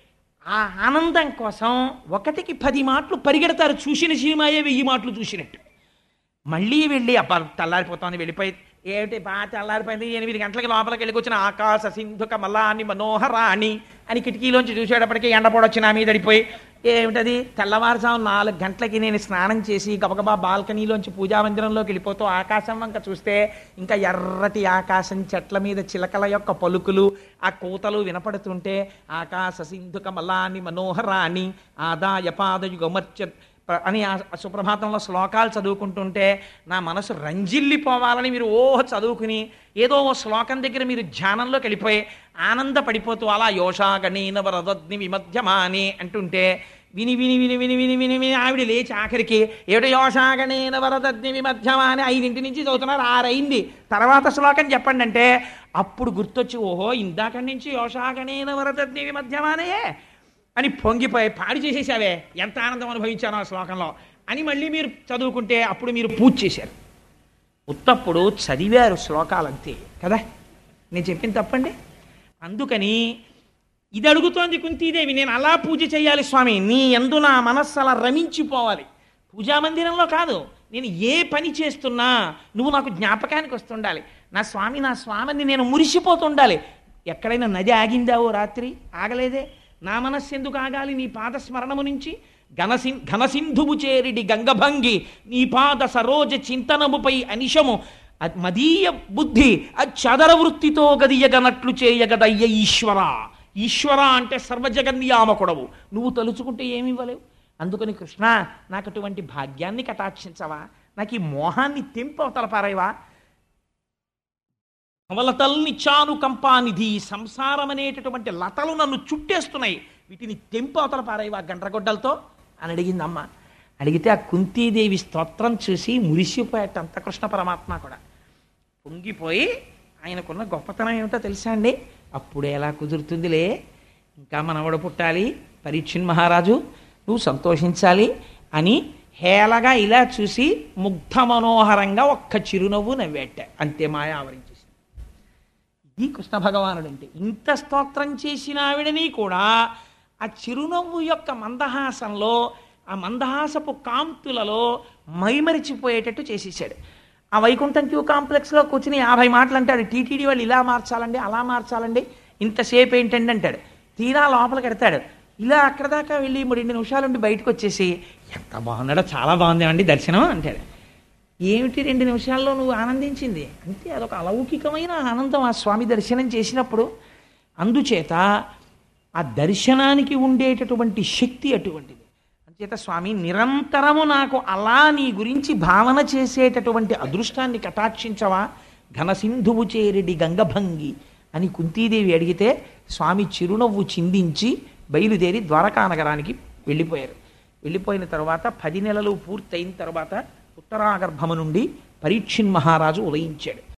ఆ ఆనందం కోసం ఒకటికి పది మాటలు పరిగెడతారు చూసిన సినిమాయే వెయ్యి మాటలు చూసినట్టు మళ్ళీ వెళ్ళి అబ్బా తెల్లారిపోతుంది వెళ్ళిపోయి ఏమిటి బాగా తెల్లారిపోయింది ఎనిమిది గంటలకి లోపలికి వెళ్ళి వచ్చిన ఆకాశ సింధుక మల్లాని మనోహరాణి అని కిటికీలోంచి చూసేటప్పటికి ఎండపొడొచ్చి నా మీద పడిపోయి ఏమిటది తెల్లవారుజాము నాలుగు గంటలకి నేను స్నానం చేసి గబగబా బాల్కనీలోంచి పూజామందిరంలోకి వెళ్ళిపోతూ ఆకాశం వంక చూస్తే ఇంకా ఎర్రటి ఆకాశం చెట్ల మీద చిలకల యొక్క పలుకులు ఆ కూతలు వినపడుతుంటే ఆకాశ సింధుక మల్లాని మనోహరాణి ఆదాయ పాదయుగమర్చ అని ఆ సుప్రభాతంలో శ్లోకాలు చదువుకుంటుంటే నా మనసు రంజిల్లిపోవాలని మీరు ఓహ చదువుకుని ఏదో ఓ శ్లోకం దగ్గర మీరు ధ్యానంలోకి వెళ్ళిపోయి ఆనందపడిపోతూ అలా యోషాగణీన వరదగ్ని విమధ్యమాని అంటుంటే విని విని విని విని విని విని విని ఆవిడ లేచి ఆఖరికి ఏమిటో యోషాగణేన వరదగ్ని విమధ్యమాని ఐదింటి నుంచి చదువుతున్నారు ఆరైంది తర్వాత శ్లోకం చెప్పండి అంటే అప్పుడు గుర్తొచ్చి ఓహో ఇందాక నుంచి యోషాగణేన వరదగ్ని విమధ్యమానయే అని పొంగిపోయి పాడి చేసేసావే ఎంత ఆనందం అనుభవించానో ఆ శ్లోకంలో అని మళ్ళీ మీరు చదువుకుంటే అప్పుడు మీరు పూజ చేశారు ఉత్తప్పుడు చదివారు శ్లోకాలంతే కదా నేను చెప్పింది తప్పండి అందుకని ఇది అడుగుతోంది కుంతీదేవి నేను అలా పూజ చేయాలి స్వామి నీ ఎందు నా మనస్సు అలా రమించిపోవాలి పూజామందిరంలో కాదు నేను ఏ పని చేస్తున్నా నువ్వు నాకు జ్ఞాపకానికి వస్తుండాలి నా స్వామి నా స్వామిని నేను మురిసిపోతుండాలి ఎక్కడైనా నది ఆగిందావో రాత్రి ఆగలేదే నా మనస్సు ఎందుకు ఆగాలి నీ పాద స్మరణము నుంచి ఘనసి ఘనసింధువు చేరిడి గంగభంగి నీ పాద సరోజ చింతనముపై అనిశము అ- మదీయ బుద్ధి చదర వృత్తితో గదియగనట్లు చేయగదయ్య ఈశ్వర ఈశ్వర అంటే సర్వజగన్యామకుడవు నువ్వు తలుచుకుంటే ఏమి ఇవ్వలేవు అందుకని కృష్ణ నాకు అటువంటి భాగ్యాన్ని కటాక్షించవా నాకు ఈ మోహాన్ని తెంపవతల పారేవా అవలతల్నిచ్చాను కంపానిధి సంసారం అనేటటువంటి లతలు నన్ను చుట్టేస్తున్నాయి వీటిని తెంపు అవతల పారేవా గండ్రగొడ్డలతో అని అడిగింది అమ్మ అడిగితే ఆ కుంతీదేవి స్తోత్రం చూసి మురిసిపోయాట అంత కృష్ణ పరమాత్మ కూడా పొంగిపోయి ఆయనకున్న గొప్పతనం ఏమిటో తెలుసా అండి అప్పుడు ఎలా కుదురుతుందిలే ఇంకా మనవడు పుట్టాలి పరీక్షణ్ మహారాజు నువ్వు సంతోషించాలి అని హేళగా ఇలా చూసి ముగ్ధ మనోహరంగా ఒక్క చిరునవ్వు నవ్వేట అంతే మాయ ఆవరించేసింది ఇది కృష్ణ భగవానుడు అంటే ఇంత స్తోత్రం చేసిన ఆవిడని కూడా ఆ చిరునవ్వు యొక్క మందహాసంలో ఆ మందహాసపు కాంతులలో మైమరిచిపోయేటట్టు చేసేసాడు ఆ వైకుంఠం క్యూ కాంప్లెక్స్లో కూర్చుని యాభై మాటలు అంటాడు టీటీడీ వాళ్ళు ఇలా మార్చాలండి అలా మార్చాలండి ఇంతసేపు ఏంటండి అంటాడు తీరా లోపలికి ఎడతాడు ఇలా అక్కడ దాకా వెళ్ళి మూడు రెండు నిమిషాలు ఉండి బయటకు వచ్చేసి ఎంత బాగున్నాడో చాలా బాగుందేమండి దర్శనం అంటాడు ఏమిటి రెండు నిమిషాల్లో నువ్వు ఆనందించింది అంతే అదొక అలౌకికమైన ఆనందం ఆ స్వామి దర్శనం చేసినప్పుడు అందుచేత ఆ దర్శనానికి ఉండేటటువంటి శక్తి అటువంటిది అంచేత స్వామి నిరంతరము నాకు అలా నీ గురించి భావన చేసేటటువంటి అదృష్టాన్ని కటాక్షించవా ఘనసింధువు చేరిడి గంగభంగి అని కుంతీదేవి అడిగితే స్వామి చిరునవ్వు చిందించి బయలుదేరి ద్వారకా నగరానికి వెళ్ళిపోయారు వెళ్ళిపోయిన తర్వాత పది నెలలు పూర్తయిన తర్వాత ఉత్తరాగర్భము నుండి పరీక్షిన్ మహారాజు ఉదయించాడు